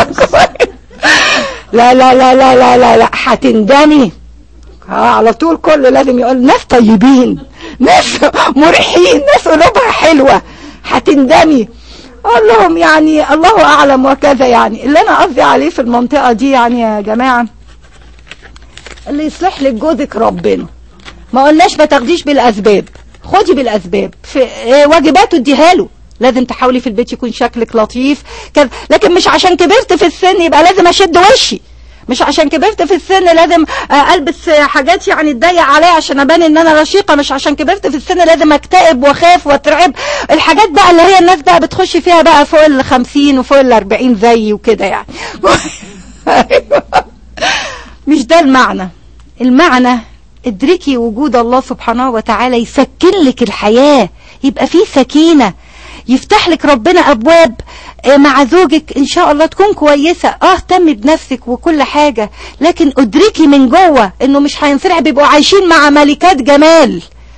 لا لا لا لا لا لا لا هتندمي اه على طول كله لازم يقول ناس طيبين ناس مريحين ناس قلوبها حلوة هتندمي اقول لهم يعني الله اعلم وكذا يعني اللي انا قصدي عليه في المنطقة دي يعني يا جماعة اللي يصلح لك جوزك ربنا ما قلناش ما تاخديش بالاسباب خدي بالاسباب في إيه واجباته اديها له لازم تحاولي في البيت يكون شكلك لطيف كذا لكن مش عشان كبرت في السن يبقى لازم اشد وشي مش عشان كبرت في السن لازم آه، البس حاجات يعني تضيق عليا عشان ابان ان انا رشيقه مش عشان كبرت في السن لازم اكتئب واخاف واترعب الحاجات بقى اللي هي الناس بقى بتخش فيها بقى فوق ال 50 وفوق ال 40 زيي وكده يعني مش ده المعنى المعنى ادركي وجود الله سبحانه وتعالى يسكن لك الحياة يبقى فيه سكينة يفتح لك ربنا أبواب آه، مع زوجك إن شاء الله تكون كويسة اه اهتمي بنفسك وكل حاجة لكن ادركي من جوه انه مش هينفرع بيبقوا عايشين مع ملكات جمال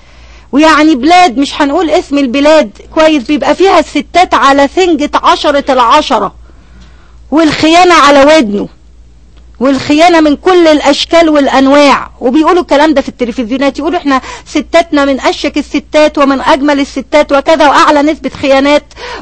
ويعني بلاد مش هنقول اسم البلاد كويس بيبقى فيها الستات على سنجة عشرة العشرة والخيانة على ودنه والخيانة من كل الأشكال والأنواع وبيقولوا الكلام ده في التلفزيونات يقولوا احنا ستاتنا من أشك الستات ومن أجمل الستات وكذا وأعلى نسبة خيانات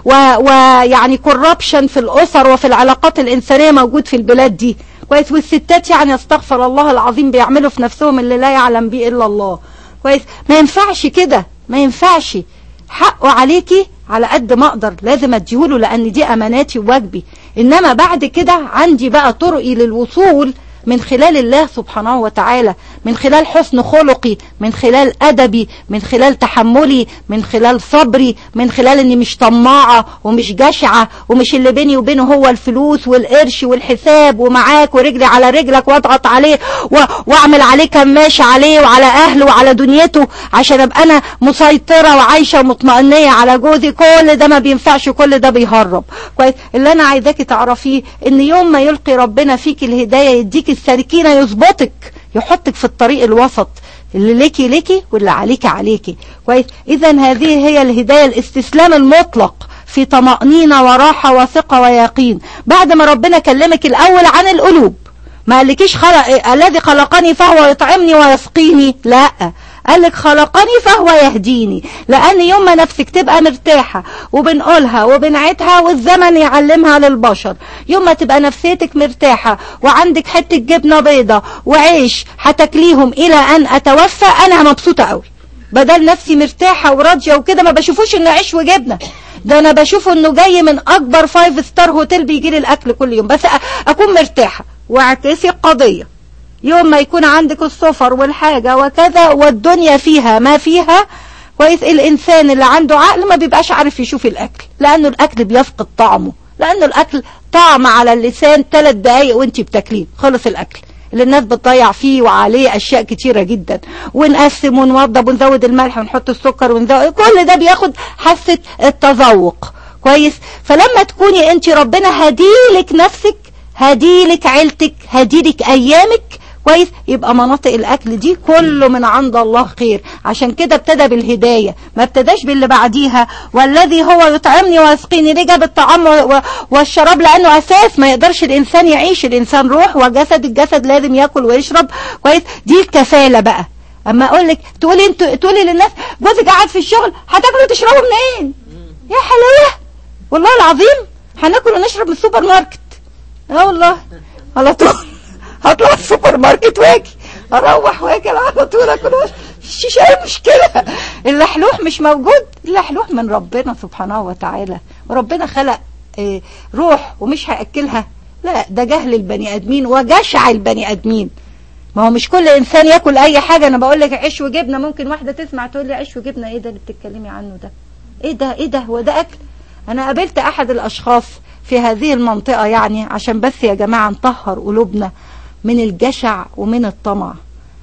ويعني كوربشن في الأسر وفي العلاقات الإنسانية موجود في البلاد دي كويس والستات يعني استغفر الله العظيم بيعملوا في نفسهم اللي لا يعلم به إلا الله كويس ما ينفعش كده ما ينفعش حقه عليكي على قد ما اقدر لازم اديهوله لان دي اماناتي وواجبي انما بعد كده عندي بقى طرقي للوصول من خلال الله سبحانه وتعالى من خلال حسن خلقي من خلال أدبي من خلال تحملي من خلال صبري من خلال اني مش طماعة ومش جشعة ومش اللي بيني وبينه هو الفلوس والقرش والحساب ومعاك ورجلي على رجلك واضغط عليه واعمل عليه كماش عليه وعلى اهله وعلى دنيته عشان ابقى انا مسيطرة وعايشة ومطمئنية على جوزي كل ده ما بينفعش كل ده بيهرب كويس اللي انا عايزاكي تعرفيه ان يوم ما يلقي ربنا فيك الهداية يديك السالكين يظبطك يحطك في الطريق الوسط اللي ليكي ليكي واللي عليكي عليكي كويس اذا هذه هي الهداية الاستسلام المطلق في طمأنينة وراحة وثقة ويقين بعد ما ربنا كلمك الاول عن القلوب ما قالكيش خلق الذي خلقني فهو يطعمني ويسقيني لا قال لك خلقني فهو يهديني لان يوم ما نفسك تبقى مرتاحة وبنقولها وبنعيدها والزمن يعلمها للبشر يوم ما تبقى نفسيتك مرتاحة وعندك حتة جبنة بيضة وعيش هتاكليهم الى ان اتوفى انا مبسوطة قوي بدل نفسي مرتاحة وراضية وكده ما بشوفوش انه عيش وجبنة ده انا بشوفه انه جاي من اكبر فايف ستار هوتيل بيجي لي الاكل كل يوم بس اكون مرتاحة واعكسي القضية يوم ما يكون عندك السفر والحاجة وكذا والدنيا فيها ما فيها كويس الإنسان اللي عنده عقل ما بيبقاش عارف يشوف الأكل لأنه الأكل بيفقد طعمه لأنه الأكل طعم على اللسان ثلاث دقايق وانت بتاكليه خلص الأكل اللي الناس بتضيع فيه وعليه أشياء كتيرة جدا ونقسم ونوضب ونزود الملح ونحط السكر ونزود كل ده بياخد حاسة التذوق كويس فلما تكوني انت ربنا هديلك نفسك هديلك عيلتك هديلك أيامك كويس يبقى مناطق الاكل دي كله من عند الله خير عشان كده ابتدى بالهداية ما ابتداش باللي بعديها والذي هو يطعمني ويسقيني ليه جاب الطعام والشراب لانه اساس ما يقدرش الانسان يعيش الانسان روح وجسد الجسد لازم ياكل ويشرب كويس دي الكفالة بقى اما اقول لك تقولي انت تقولي للناس جوزك قاعد في الشغل هتاكلوا وتشربوا منين يا حلاوه والله العظيم هناكل ونشرب من السوبر ماركت اه والله على طول هطلع السوبر ماركت واجي اروح واجي على طول اكل مفيش اي مشكله اللحلوح مش موجود اللحلوح من ربنا سبحانه وتعالى وربنا خلق إيه روح ومش هياكلها لا ده جهل البني ادمين وجشع البني ادمين ما هو مش كل انسان ياكل اي حاجه انا بقول لك عيش وجبنه ممكن واحده تسمع تقول لي عيش وجبنه ايه ده اللي بتتكلمي عنه ده ايه ده ايه ده هو ده اكل انا قابلت احد الاشخاص في هذه المنطقه يعني عشان بس يا جماعه نطهر قلوبنا من الجشع ومن الطمع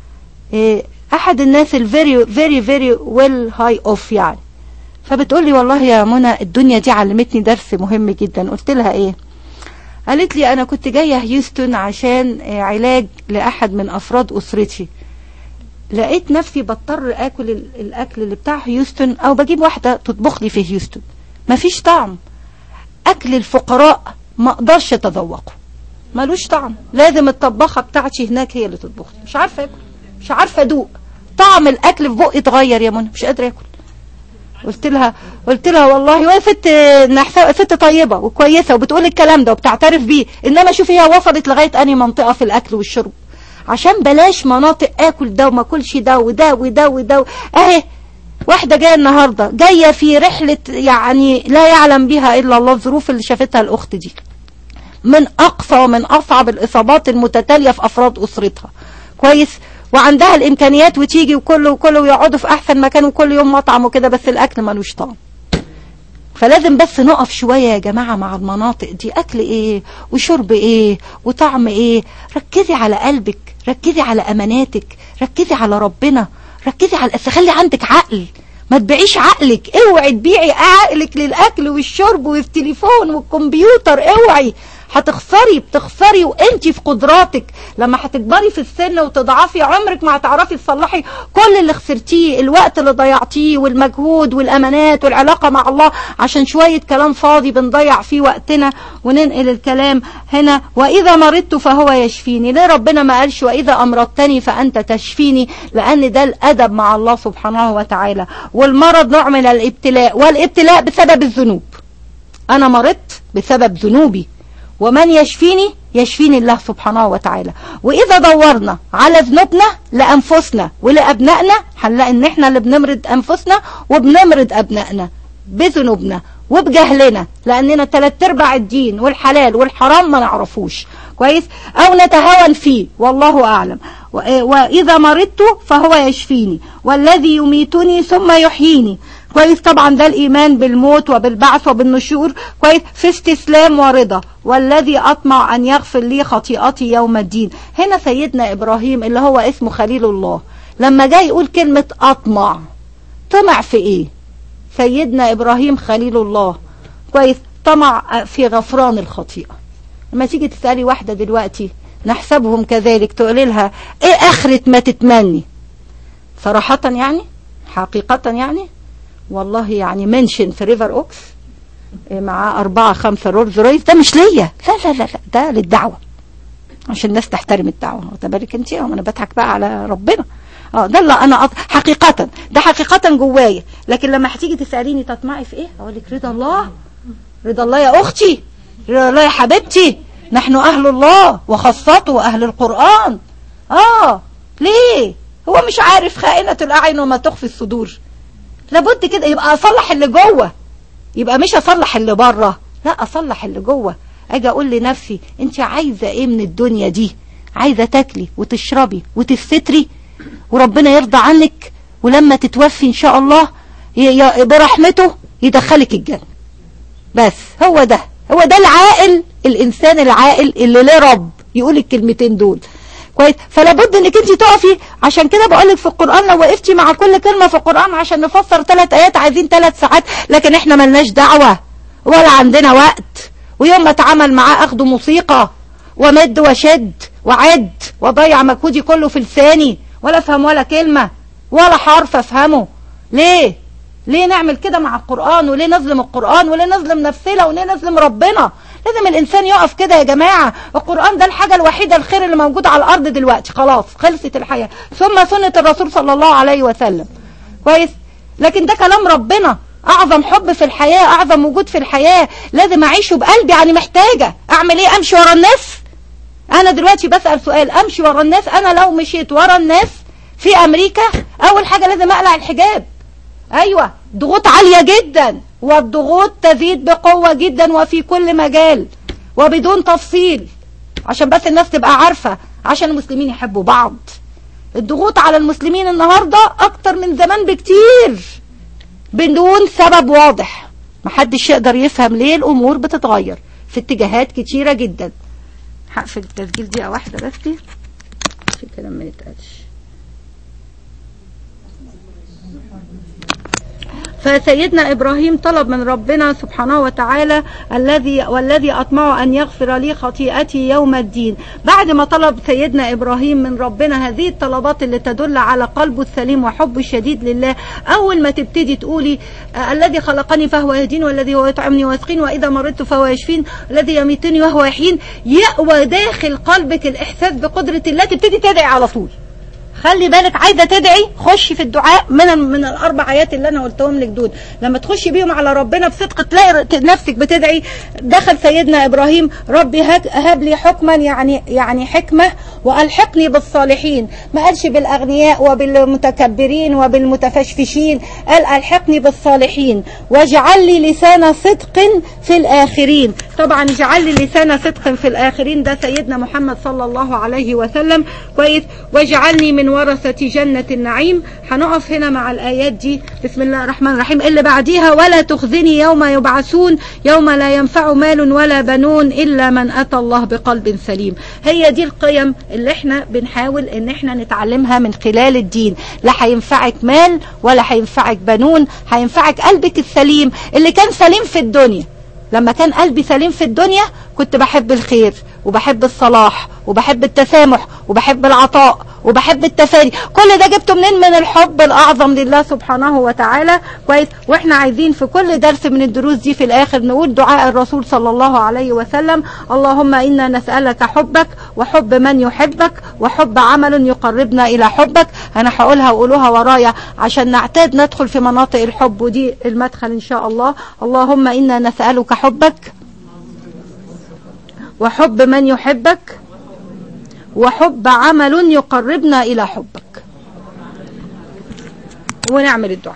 إيه احد الناس الفيري فيري فيري ويل هاي اوف يعني فبتقول لي والله يا منى الدنيا دي علمتني درس مهم جدا قلت لها ايه قالت لي انا كنت جايه هيوستن عشان علاج لاحد من افراد اسرتي لقيت نفسي بضطر اكل الاكل اللي بتاع هيوستن او بجيب واحده تطبخ لي في هيوستن مفيش طعم اكل الفقراء ما اقدرش اتذوقه ملوش طعم لازم الطباخة بتاعتي هناك هي اللي تطبخ مش عارفة اكل مش عارفة ادوق طعم الاكل في بقي اتغير يا منى مش قادرة اكل قلت لها قلت لها والله وهي ست نحسها ست طيبة وكويسة وبتقول الكلام ده وبتعترف بيه انما شوفي هي وصلت لغاية اني منطقة في الاكل والشرب عشان بلاش مناطق اكل ده وما اكلش ده وده وده وده اهي واحدة جاية النهاردة جاية في رحلة يعني لا يعلم بها إلا الله الظروف اللي شافتها الأخت دي من أقصى ومن أصعب الإصابات المتتالية في أفراد أسرتها كويس وعندها الإمكانيات وتيجي وكله وكله ويقعدوا في أحسن مكان وكل يوم مطعم وكده بس الأكل ملوش طعم فلازم بس نقف شوية يا جماعة مع المناطق دي أكل إيه وشرب إيه وطعم إيه ركزي على قلبك ركزي على أماناتك ركزي على ربنا ركزي على خلي عندك عقل ما تبيعيش عقلك اوعي تبيعي عقلك للأكل والشرب والتليفون والكمبيوتر اوعي هتخسري بتخسري وانت في قدراتك لما هتكبري في السن وتضعفي عمرك ما هتعرفي تصلحي كل اللي خسرتيه الوقت اللي ضيعتيه والمجهود والامانات والعلاقه مع الله عشان شويه كلام فاضي بنضيع فيه وقتنا وننقل الكلام هنا واذا مرضت فهو يشفيني ليه ربنا ما قالش واذا امرضتني فانت تشفيني لان ده الادب مع الله سبحانه وتعالى والمرض نوع من الابتلاء والابتلاء بسبب الذنوب انا مرضت بسبب ذنوبي ومن يشفيني يشفيني الله سبحانه وتعالى وإذا دورنا على ذنوبنا لأنفسنا ولأبنائنا هنلاقي إن إحنا اللي بنمرض أنفسنا وبنمرض أبنائنا بذنوبنا وبجهلنا لأننا تلات أرباع الدين والحلال والحرام ما نعرفوش كويس أو نتهاون فيه والله أعلم وإذا مرضت فهو يشفيني والذي يميتني ثم يحييني كويس طبعا ده الإيمان بالموت وبالبعث وبالنشور كويس في استسلام ورضا والذي أطمع أن يغفر لي خطيئتي يوم الدين هنا سيدنا إبراهيم اللي هو اسمه خليل الله لما جاي يقول كلمة أطمع طمع في إيه سيدنا إبراهيم خليل الله كويس طمع في غفران الخطيئة لما تيجي تسألي واحدة دلوقتي نحسبهم كذلك تقولي لها ايه اخرة ما تتمني صراحة يعني حقيقة يعني والله يعني منشن في ريفر اوكس مع أربعة خمسة رولز رويس ده مش ليا لا لا لا لا ده للدعوة عشان الناس تحترم الدعوة واخد بالك انت انا بضحك بقى على ربنا اه ده اللي انا أط... حقيقة ده حقيقة جوايا لكن لما هتيجي تسأليني تطمعي في ايه اقول لك رضا الله رضا الله يا اختي رضا الله يا حبيبتي نحن اهل الله وخاصته اهل القرآن اه ليه هو مش عارف خائنة الاعين وما تخفي الصدور لابد كده يبقى اصلح اللي جوه يبقى مش اصلح اللي بره لا اصلح اللي جوه اجي اقول لنفسي انت عايزه ايه من الدنيا دي عايزه تاكلي وتشربي وتستري وربنا يرضى عنك ولما تتوفي ان شاء الله برحمته يدخلك الجنه بس هو ده هو ده العاقل الانسان العاقل اللي له رب يقول الكلمتين دول كويس فلا بد انك انت تقفي عشان كده بقول لك في القران لو وقفتي مع كل كلمه في القران عشان نفسر ثلاث ايات عايزين ثلاث ساعات لكن احنا ملناش دعوه ولا عندنا وقت ويوم ما اتعامل معاه اخده موسيقى ومد وشد وعد وضيع مجهودي كله في لساني ولا افهم ولا كلمه ولا حرف افهمه ليه ليه نعمل كده مع القرآن وليه نظلم القرآن وليه نظلم نفسنا وليه نظلم ربنا لازم الإنسان يقف كده يا جماعة القرآن ده الحاجة الوحيدة الخير اللي موجود على الأرض دلوقتي خلاص خلصت الحياة ثم سنة الرسول صلى الله عليه وسلم كويس لكن ده كلام ربنا أعظم حب في الحياة أعظم وجود في الحياة لازم أعيشه بقلبي يعني محتاجة أعمل إيه أمشي ورا الناس أنا دلوقتي بسأل سؤال أمشي ورا الناس أنا لو مشيت ورا الناس في أمريكا أول حاجة لازم أقلع الحجاب أيوة ضغوط عالية جدا والضغوط تزيد بقوة جدا وفي كل مجال وبدون تفصيل عشان بس الناس تبقى عارفة عشان المسلمين يحبوا بعض الضغوط على المسلمين النهاردة أكتر من زمان بكتير بدون سبب واضح محدش يقدر يفهم ليه الأمور بتتغير في اتجاهات كتيرة جدا هقفل التسجيل دقيقة واحدة بس عشان كلام ما يتقالش فسيدنا إبراهيم طلب من ربنا سبحانه وتعالى الذي والذي أطمع أن يغفر لي خطيئتي يوم الدين بعد ما طلب سيدنا إبراهيم من ربنا هذه الطلبات اللي تدل على قلبه السليم وحبه الشديد لله أول ما تبتدي تقولي آه الذي خلقني فهو يهدين والذي هو يطعمني ويسقين وإذا مرضت فهو يشفين الذي يميتني وهو يحين يأوى داخل قلبك الإحساس بقدرة الله تبتدي تدعي على طول خلي بالك عايزه تدعي خشي في الدعاء من من الاربع ايات اللي انا قلتهم لك دول لما تخشي بيهم على ربنا بصدق تلاقي نفسك بتدعي دخل سيدنا ابراهيم ربي هب لي حكما يعني يعني حكمه والحقني بالصالحين ما قالش بالاغنياء وبالمتكبرين وبالمتفشفشين قال الحقني بالصالحين واجعل لي لسان صدق في الاخرين طبعا اجعل لي لسان صدق في الاخرين ده سيدنا محمد صلى الله عليه وسلم كويس واجعلني من ورثة جنة النعيم هنقف هنا مع الآيات دي بسم الله الرحمن الرحيم اللي بعديها ولا تخزني يوم يبعثون يوم لا ينفع مال ولا بنون إلا من أتى الله بقلب سليم هي دي القيم اللي احنا بنحاول ان احنا نتعلمها من خلال الدين لا هينفعك مال ولا هينفعك بنون هينفعك قلبك السليم اللي كان سليم في الدنيا لما كان قلبي سليم في الدنيا كنت بحب الخير وبحب الصلاح وبحب التسامح وبحب العطاء وبحب التفاني كل ده جبته منين من الحب الأعظم لله سبحانه وتعالى كويس واحنا عايزين في كل درس من الدروس دي في الآخر نقول دعاء الرسول صلى الله عليه وسلم اللهم إنا نسألك حبك وحب من يحبك وحب عمل يقربنا إلى حبك أنا هقولها وقولوها ورايا عشان نعتاد ندخل في مناطق الحب ودي المدخل إن شاء الله اللهم إنا نسألك حبك وحب من يحبك وحب عمل يقربنا إلى حبك ونعمل الدعاء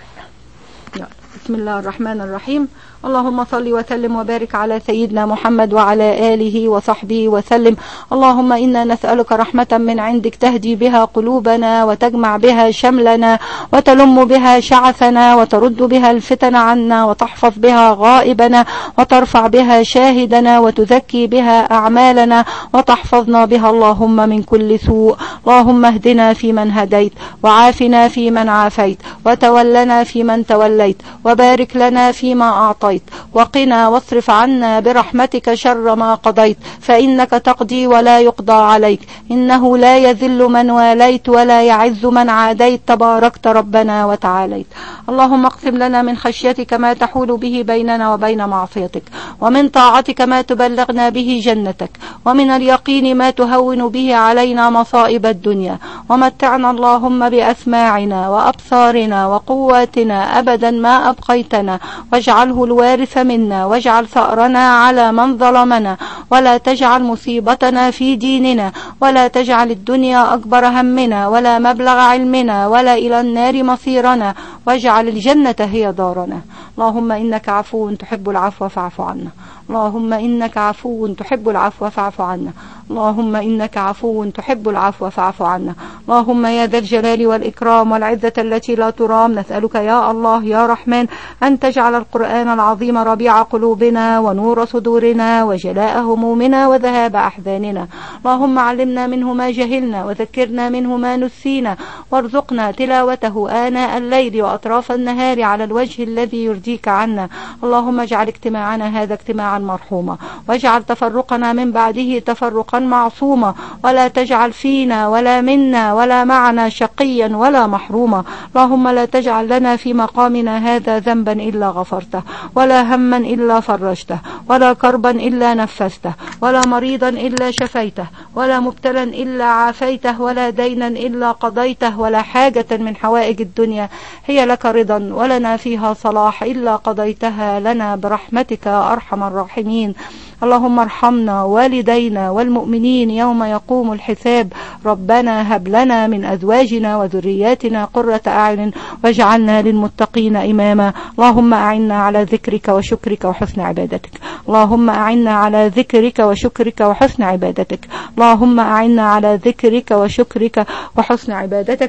بسم الله الرحمن الرحيم اللهم صل وسلم وبارك على سيدنا محمد وعلى آله وصحبه وسلم اللهم إنا نسألك رحمة من عندك تهدي بها قلوبنا وتجمع بها شملنا وتلم بها شعثنا وترد بها الفتن عنا وتحفظ بها غائبنا وترفع بها شاهدنا وتزكي بها أعمالنا وتحفظنا بها اللهم من كل سوء اللهم اهدنا فيمن هديت وعافنا فيمن عافيت وتولنا فيمن توليت وبارك لنا فيما أعطيت وقنا واصرف عنا برحمتك شر ما قضيت فإنك تقضي ولا يقضى عليك إنه لا يذل من واليت ولا يعز من عاديت تباركت ربنا وتعاليت اللهم اقسم لنا من خشيتك ما تحول به بيننا وبين معصيتك ومن طاعتك ما تبلغنا به جنتك ومن اليقين ما تهون به علينا مصائب الدنيا ومتعنا اللهم بأسماعنا وأبصارنا وقواتنا أبدا ما أبقيتنا واجعله الوارث منا واجعل ثأرنا على من ظلمنا ولا تجعل مصيبتنا في ديننا ولا تجعل الدنيا أكبر همنا ولا مبلغ علمنا ولا إلى النار مصيرنا واجعل الجنة هي دارنا اللهم إنك عفو تحب العفو فاعف عنا اللهم إنك عفو تحب العفو فاعف عنا اللهم إنك عفو تحب العفو فاعف عنا اللهم يا ذا الجلال والإكرام والعزة التي لا ترام نسألك يا الله يا رحمن أن تجعل القرآن العظيم ربيع قلوبنا ونور صدورنا وجلاء همومنا وذهاب أحزاننا اللهم علمنا منه ما جهلنا وذكرنا منه ما نسينا وارزقنا تلاوته آناء الليل وأطراف النهار على الوجه الذي يرضيك عنا اللهم اجعل اجتماعنا هذا اجتماعا مرحوما واجعل تفرقنا من بعده تفرقا معصوما ولا تجعل فينا ولا منا ولا معنا شقيا ولا محروما اللهم لا تجعل لنا في مقامنا هذا ذنبا إلا غفرته ولا هما إلا فرجته ولا كربا إلا نفسته ولا مريضا إلا شفيته ولا مبتلا إلا عافيته ولا دينا إلا قضيته ولا حاجة من حوائج الدنيا هي لك رضا ولنا فيها صلاح إلا قضيتها لنا برحمتك أرحم الراحمين اللهم ارحمنا والدينا والمؤمنين يوم يقوم الحساب ربنا هب لنا من أزواجنا وذرياتنا قرة أعين واجعلنا للمتقين إماما اللهم أعنا على ذكرك وشكرك وحسن عبادتك اللهم أعنا على ذكرك وشكرك وحسن عبادتك اللهم أعنا على ذكرك وشكرك وحسن عبادتك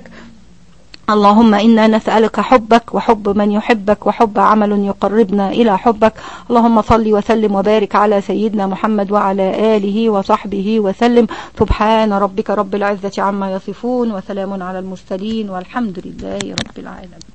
اللهم إنا نسألك حبك وحب من يحبك وحب عمل يقربنا إلى حبك اللهم صل وسلم وبارك على سيدنا محمد وعلى آله وصحبه وسلم سبحان ربك رب العزة عما يصفون وسلام على المرسلين والحمد لله رب العالمين